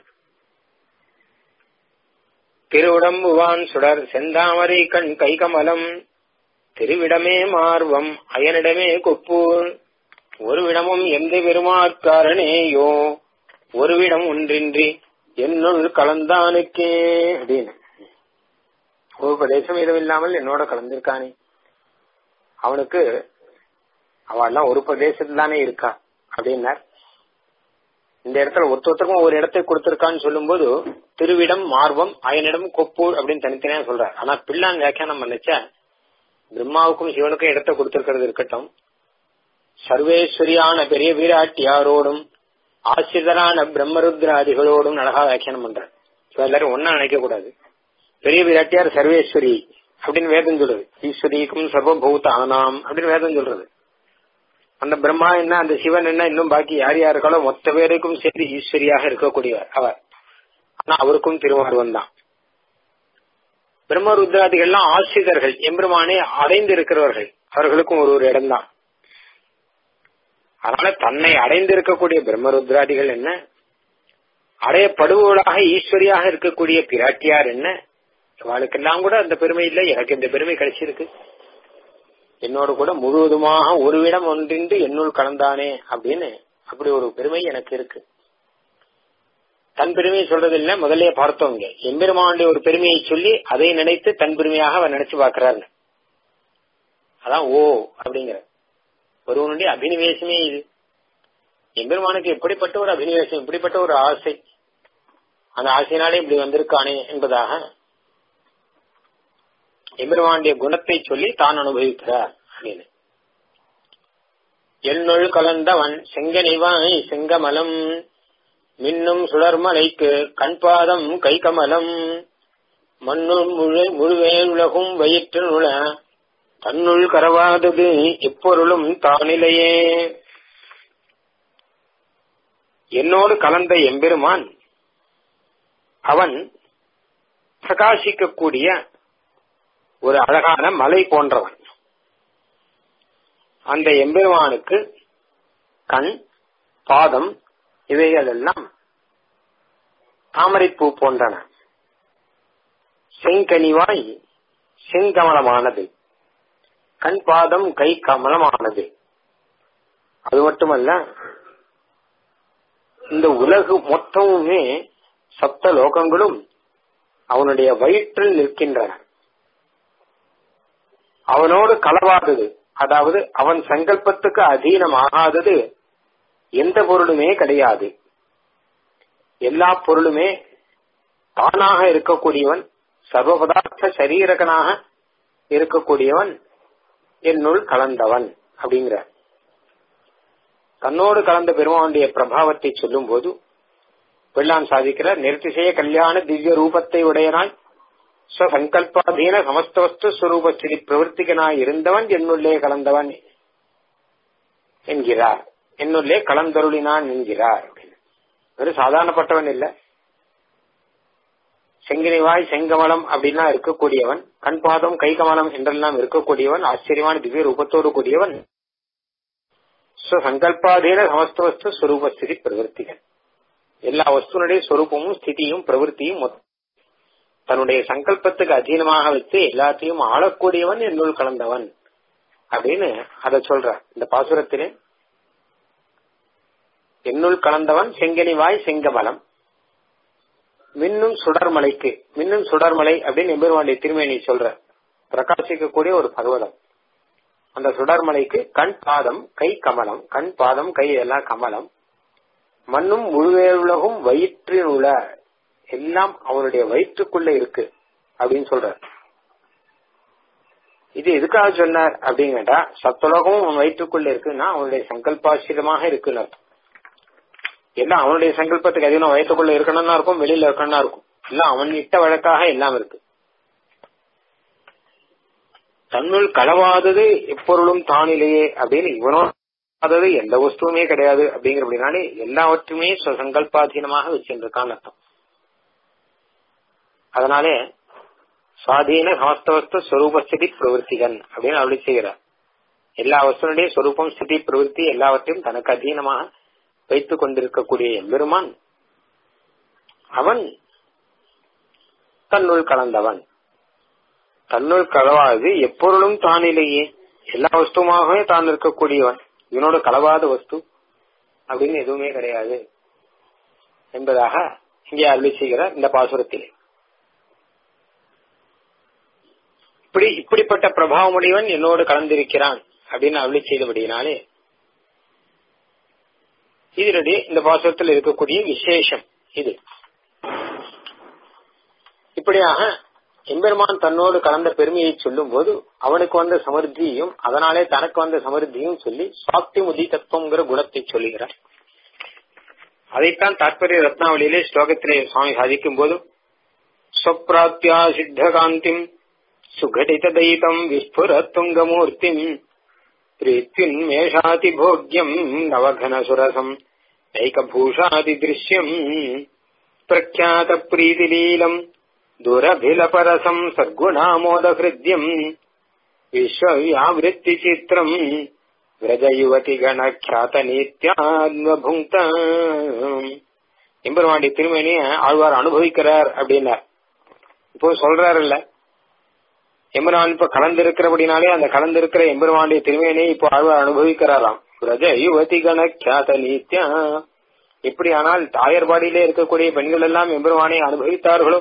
திருவுடம்புவான் சுடர் செந்தாமரை கண் கைகமலம் திருவிடமே மார்வம் அயனிடமே கொப்பூர் ஒருவிடமும் எந்த பெருமாற்காரனேயோ ஒருவிடம் ஒன்றின்றி என்னுள் கலந்தானுக்கே அப்படின்னு ஒரு பிரதேசம் எதுவும் இல்லாமல் என்னோட கலந்திருக்கானே அவனுக்கு அவெல்லாம் ஒரு பிரதேசத்துல தானே இருக்கா அப்படின்னார் இந்த இடத்துல ஒருத்தருக்கும் ஒரு இடத்தை கொடுத்திருக்கான்னு சொல்லும்போது திருவிடம் மார்வம் அயனிடம் கொப்பூர் அப்படின்னு தனித்தனியா சொல்றார் ஆனா பிள்ளான் வியாக்கியானம் பண்ணச்ச பிரம்மாவுக்கும் சிவனுக்கும் இடத்தை கொடுத்திருக்கிறது இருக்கட்டும் சர்வேஸ்வரியான பெரிய வீராட்டியாரோடும் ஆசிரியரான பிரம்மருத்ராதிகளோடும் அழகா வியாக்கியானம் பண்றார் எல்லாரும் ஒன்னா நினைக்க கூடாது பெரிய வீராட்டியார் சர்வேஸ்வரி அப்படின்னு வேதம் சொல்றது ஈஸ்வரிக்கும் சர்வபூத ஆனாம் அப்படின்னு வேதம் சொல்றது அந்த பிரம்மா என்ன அந்த சிவன் என்ன இன்னும் பாக்கி யார் யாருக்காலோ மொத்த பேருக்கும் சேர்த்து ஈஸ்வரியாக இருக்கக்கூடியவர் அவர் ஆனா அவருக்கும் திருமார்வன் தான் பிரம்மருத்ராதிகள்லாம் ஆசிரியர்கள் எம்பெருமானே அடைந்து இருக்கிறவர்கள் அவர்களுக்கும் ஒரு ஒரு இடம் தான் அதனால தன்னை அடைந்திருக்கக்கூடிய பிரம்மருத்ராதிகள் என்ன அடையப்படுபவளாக ஈஸ்வரியாக இருக்கக்கூடிய பிராட்டியார் என்ன இவாளுக்கெல்லாம் கூட அந்த பெருமை இல்லை எனக்கு இந்த பெருமை கிடைச்சிருக்கு என்னோட கூட முழுவதுமாக ஒருவிடம் ஒன்றின்றி என்னுள் கலந்தானே அப்படின்னு அப்படி ஒரு பெருமை எனக்கு இருக்கு தன் பெருமையை சொல்றது இல்ல முதல்ல பார்த்தோம் இங்க எம்பெருமானுடைய ஒரு பெருமையை சொல்லி அதை நினைத்து தன் பெருமையாக அவர் நினைச்சு பாக்குறாரு அதான் ஓ அப்படிங்கிற ஒருவனுடைய அபினிவேசமே இது எம்பெருமானுக்கு எப்படிப்பட்ட ஒரு அபினிவேசம் இப்படிப்பட்ட ஒரு ஆசை அந்த ஆசையினாலே இப்படி வந்திருக்கானே என்பதாக எம்பெருமானுடைய குணத்தை சொல்லி தான் அனுபவிக்கிறார் அப்படின்னு என்னுள் கலந்தவன் செங்கனிவாய் செங்கமலம் மின்னும் சுடர்மலைக்கு கண்பாதம் கைகமலம் மண்ணுள் முழு முழுவேல் உலகும் வயிற்றுள்ள தன்னுள் கரவாதது எப்பொருளும் தானிலையே என்னோடு கலந்த எம்பெருமான் அவன் பிரகாசிக்கக்கூடிய ஒரு அழகான மலை போன்றவன் அந்த எம்பெருமானுக்கு கண் பாதம் இவைகள் எல்லாம் தாமரைப்பூ போன்றன செங்கனிவாய் செங்கமலமானது கண் பாதம் கை கமலமானது அது மட்டுமல்ல இந்த உலகு மொத்தமுமே சப்த லோகங்களும் அவனுடைய வயிற்றில் நிற்கின்றன அவனோடு களவாதது அதாவது அவன் சங்கல்பத்துக்கு அதீனமாகாதது எந்த பொருளுமே கிடையாது எல்லா பொருளுமே தானாக இருக்கக்கூடியவன் சர்வ பதார்த்த சரீரகனாக இருக்கக்கூடியவன் என்னுள் கலந்தவன் அப்படிங்கிற தன்னோடு கலந்த பெருமானுடைய பிரபாவத்தை சொல்லும் போது வெள்ளான் சாதிக்கிறார் நிறுத்திசைய கல்யாண திவ்ய ரூபத்தை உடையனாய் ஸ்வசங்கல்பாதீன சமஸ்தவஸ்து ஸ்வரூபஸ்திரி பிரவர்த்திகனாய் இருந்தவன் என்னுள்ளே கலந்தவன் என்கிறார் என்னுள்ளே கலந்தருளினான் என்கிறார் வெறும் சாதாரணப்பட்டவன் இல்ல செங்கினிவாய் செங்கமலம் அப்படின்னா இருக்கக்கூடியவன் கண்பாதம் கைகமலம் என்றெல்லாம் இருக்கக்கூடியவன் ஆச்சரியமான திவ்ய ரூபத்தோடு கூடியவன் ஸ்வசங்கல்பாதீன சமஸ்த வஸ்து ஸ்வரூபஸ்திதி பிரவர்த்திகள் எல்லா வஸ்துனுடைய ஸ்வரூபமும் ஸ்திதியும் பிரவருத்தியும் தன்னுடைய சங்கல்பத்துக்கு அதீனமாக வச்சு எல்லாத்தையும் ஆளக்கூடியவன் என்னுள் கலந்தவன் அப்படின்னு அத சொல்ற இந்த பாசுரத்திலே என்னுள் கலந்தவன் செங்கனிவாய் செங்கமலம் மின்னும் சுடர்மலைக்கு மின்னும் சுடர்மலை அப்படின்னு எம்பெருமானுடைய திருமேனி சொல்ற பிரகாசிக்கக்கூடிய ஒரு பர்வதம் அந்த சுடர்மலைக்கு கண் பாதம் கை கமலம் கண் பாதம் கை எல்லாம் கமலம் மண்ணும் முழுவேவுலகும் வயிற்றில் உள்ள எல்லாம் அவனுடைய வயிற்றுக்குள்ள இருக்கு அப்படின்னு சொல்றார் இது எதுக்காக சொன்னார் அப்படின்னு கேட்டா சத்துலகமும் அவன் வயிற்றுக்குள்ள இருக்குன்னா அவனுடைய சங்கல்பாசிரமாக இருக்குன்னு அர்த்தம் எல்லாம் அவனுடைய சங்கல்பத்துக்கு அதிகம் வயிற்றுக்குள்ள இருக்கணும்னா இருக்கும் வெளியில இருக்கணும்னா இருக்கும் எல்லாம் அவன் இட்ட வழக்காக எல்லாம் இருக்கு தன்னுள் களவாதது எப்பொருளும் தானிலேயே அப்படின்னு இவனோ அதாவது எந்த வஸ்துவுமே கிடையாது அப்படிங்கிற அப்படின்னாலே எல்லாவற்றுமே சங்கல்பாதீனமாக வச்சிருக்கான்னு அர்த்தம் அதனாலே சுவாதீன சமஸ்தவஸ்து ஸ்வரூபஸ்திதி பிரவருத்திகன் அப்படின்னு அப்படி செய்கிறார் எல்லா வஸ்துனுடைய சொரூபம் ஸ்திதி பிரவருத்தி எல்லாவற்றையும் தனக்கு அதீனமாக வைத்துக் கொண்டிருக்கக்கூடிய எம்பெருமான் அவன் தன்னுள் கலந்தவன் தன்னுள் களவாது எப்பொருளும் தானிலேயே எல்லா வஸ்துவாகவே தான் இருக்கக்கூடியவன் இவனோட களவாத வஸ்து அப்படின்னு எதுவுமே கிடையாது என்பதாக இங்கே அருளி செய்கிறார் இந்த பாசுரத்திலே இப்படி இப்படிப்பட்ட பிரபாவமுடையவன் என்னோடு கலந்திருக்கிறான் அப்படின்னு அருளி செய்தபடியினாலே இதனுடைய இந்த பாசுரத்தில் இருக்கக்கூடிய விசேஷம் இது இப்படியாக எம்பெருமான் தன்னோடு கலந்த பெருமையை சொல்லும் போது அவனுக்கு வந்த சமர்த்தியையும் அதனாலே தனக்கு வந்த சமர்த்தியும் சொல்லி சாப்தி முதி தத்துவங்கிற குணத்தை சொல்லுகிறார் அதைத்தான் தாற்பரிய ரத்னாவளியிலே ஸ்லோகத்திலே சுவாமி சாதிக்கும் போது ஸ்வப்ராப்தியா சித்த காந்திம் சுகடித தைதம் விஸ்புர துங்கமூர்த்திம் பிரீத்யுன்மேஷாதி போக்யம் நவகன சுரசம் நைகபூஷாதி திருஷ்யம் பிரக்யாத பிரீதிலீலம் दुरभिलपरसम् सद्गुणामोदहृद्यम् विश्वव्यावृत्तिचित्रम् விரஜயுவதிகணக்கியாத்தனீத்யாத்மபுங்க எம்பெருமாண்டி திருமணிய ஆழ்வார் அனுபவிக்கிறார் அப்படின்னார் இப்போ சொல்றாருல்ல எம்பெருமான் இப்ப கலந்திருக்கிறபடினாலே அந்த கலந்திருக்கிற எம்பெருமாண்டிய திருமேனியை இப்போ ஆழ்வார் அனுபவிக்கிறாராம் விரஜ யுவதி கணக்கியாத நீத்தியா எப்படி ஆனால் தாயர்பாடியிலே இருக்கக்கூடிய பெண்கள் எல்லாம் எம்பெருமானை அனுபவித்தார்களோ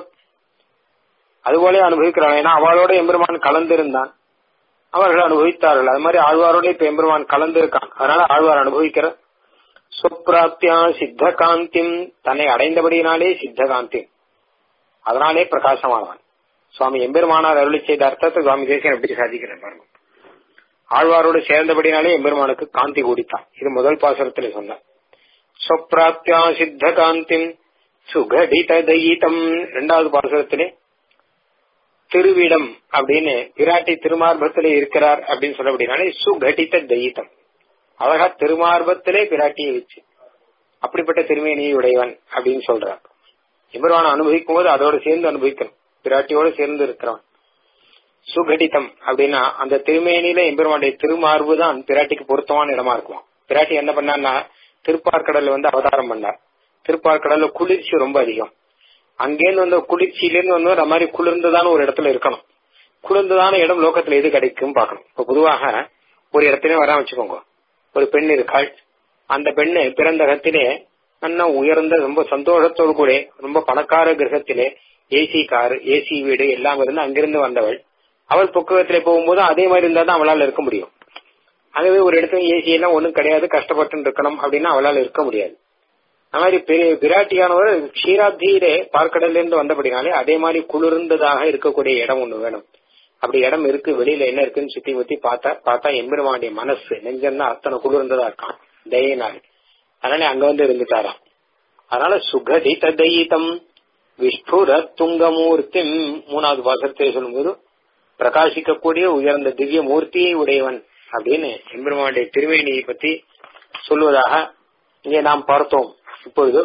அதுபோல அனுபவிக்கிறாங்க ஏன்னா அவளோட எம்பெருமான் கலந்திருந்தான் அவர்கள் அனுபவித்தார்கள் அது மாதிரி ஆழ்வாரோட இப்ப எம்பெருமான் கலந்திருக்கான் அதனால ஆழ்வார் அனுபவிக்கிற சுப்ராப்தியா சித்த காந்திம் தன்னை அடைந்தபடியினாலே சித்த காந்தி அதனாலே பிரகாசமானவன் சுவாமி எம்பெருமானார் அருளி செய்த அர்த்தத்தை சுவாமி தேசியம் எப்படி சாதிக்கிறேன் பாருங்க ஆழ்வாரோடு சேர்ந்தபடினாலே எம்பெருமானுக்கு காந்தி கூடித்தான் இது முதல் பாசுரத்துல சொன்ன சொப்ராப்தியா சித்த காந்திம் சுகடித தயிதம் இரண்டாவது பாசுரத்திலே திருவிடம் அப்படின்னு பிராட்டி திருமார்பத்திலே இருக்கிறார் அப்படின்னு சொல்லப்படினாலே சுகடித தயிதம் அழகா திருமார்பத்திலே பிராட்டியை வச்சு அப்படிப்பட்ட திருமேனியை உடையவன் அப்படின்னு சொல்றார் எம்பெருமான அனுபவிக்கும் போது அதோட சேர்ந்து அனுபவிக்கணும் பிராட்டியோட சேர்ந்து இருக்கிறவன் சுகடிதம் அப்படின்னா அந்த திருமேனியில எம்பெருமானுடைய திருமார்பு தான் பிராட்டிக்கு பொருத்தமான இடமா இருக்குமா பிராட்டி என்ன பண்ணார்னா திருப்பார்கடல்ல வந்து அவதாரம் பண்ணார் திருப்பார்கடல்ல குளிர்ச்சி ரொம்ப அதிகம் அங்கேருந்து வந்த குளிர்ச்சியிலேருந்து வந்து அந்த மாதிரி குளிர்ந்ததான ஒரு இடத்துல இருக்கணும் குளிர்ந்ததான இடம் லோகத்துல எது கிடைக்கும் பார்க்கணும் இப்ப பொதுவாக ஒரு இடத்துல வர வச்சுக்கோங்க ஒரு பெண் இருக்காள் அந்த பெண்ணு பிறந்தகத்திலே நல்லா உயர்ந்த ரொம்ப சந்தோஷத்தோடு கூட ரொம்ப பணக்கார கிரகத்திலே ஏசி கார் ஏசி வீடு எல்லாம் இருந்து அங்கிருந்து வந்தவள் அவள் புக்ககத்திலே போகும்போது அதே மாதிரி இருந்தா தான் அவளால் இருக்க முடியும் ஆகவே ஒரு இடத்துல ஏசி எல்லாம் ஒண்ணும் கிடையாது கஷ்டப்பட்டு இருக்கணும் அப்படின்னா அவளால் இருக்க முடியாது அந்த மாதிரி பெரிய பிராட்டியானவர் க்ஷீராப்தியிலே பார்க்கடல்ல இருந்து வந்தபடினாலே அதே மாதிரி குளிர்ந்ததாக இருக்கக்கூடிய இடம் ஒண்ணு வேணும் அப்படி இடம் இருக்கு வெளியில என்ன இருக்குன்னு சுத்தி முத்தி பார்த்தா பார்த்தா எம்பெருமானுடைய மனசு நெஞ்சம்னா அத்தனை குளிர்ந்ததா இருக்கான் தயினாள் அதனால அங்க வந்து இருந்துட்டாராம் அதனால சுகதித தயிதம் விஸ்புர துங்கமூர்த்தி மூணாவது பாசத்தை சொல்லும்போது பிரகாசிக்கக்கூடிய உயர்ந்த திவ்ய மூர்த்தியை உடையவன் அப்படின்னு எம்பெருமானுடைய திருவேணியை பத்தி சொல்வதாக இங்கே நாம் பார்த்தோம் இப்பொழுது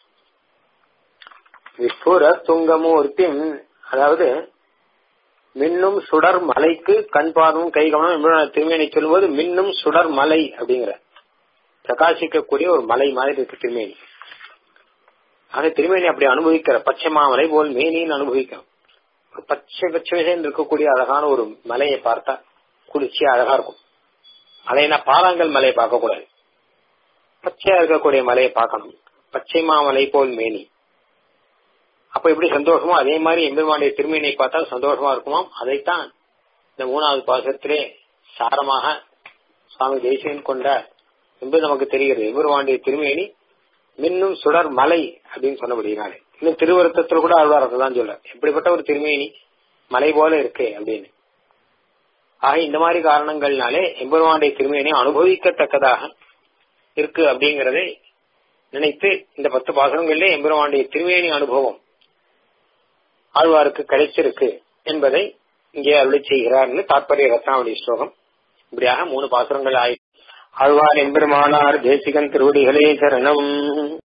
விஸ்புர துங்கமூர்த்தி அதாவது மின்னும் சுடர் மலைக்கு கண் பார்வும் கை கவனம் திருமேனி சொல்லும்போது மின்னும் சுடர் மலை அப்படிங்கிற பிரகாசிக்கக்கூடிய ஒரு மலை மாதிரி இருக்கு திருமேனி அந்த திருமேனி அப்படி அனுபவிக்கிற பச்சை மாமலை போல் மேனின்னு அனுபவிக்கிறோம் பச்சை பச்சை இருக்கக்கூடிய அழகான ஒரு மலையை பார்த்தா குளிர்ச்சியா அழகா இருக்கும் அதை நான் பாறாங்கல் மலையை பார்க்க கூடாது பச்சையா இருக்கக்கூடிய மலையை பார்க்கணும் பச்சை மாமலை போல் மேனி அப்ப எப்படி சந்தோஷமோ அதே மாதிரி எம்பெருமானுடைய திருமேனியை பார்த்தா சந்தோஷமா இருக்குமாம் அதைத்தான் இந்த மூணாவது பாசத்திலே சாரமாக சுவாமி தேசியன் கொண்ட என்பது நமக்கு தெரிகிறது எம்பெருமானுடைய திருமேனி மின்னும் சுடர் மலை அப்படின்னு சொன்னபடினாலே இன்னும் திருவருத்தத்துல கூட ஆழ்வாரத்தை தான் சொல்ல எப்படிப்பட்ட ஒரு திருமேனி மலை போல இருக்கு அப்படின்னு ஆக இந்த மாதிரி காரணங்கள்னாலே எம்பெருமானுடைய திருமேனி அனுபவிக்கத்தக்கதாக இருக்கு அப்படிங்கறதை நினைத்து இந்த பத்து பாசனங்களிலே எம்பெருமானுடைய திருமேனி அனுபவம் ஆழ்வாருக்கு கிடைச்சிருக்கு என்பதை இங்கே அருளை செய்கிறார்னு தாற்பரிய ரத்னாவளி ஸ்லோகம் இப்படியாக மூணு பாசுரங்கள் ஆய் ஆழ்வார் எம்பெருமானார் தேசிகன் திருவடிகளே சரணம்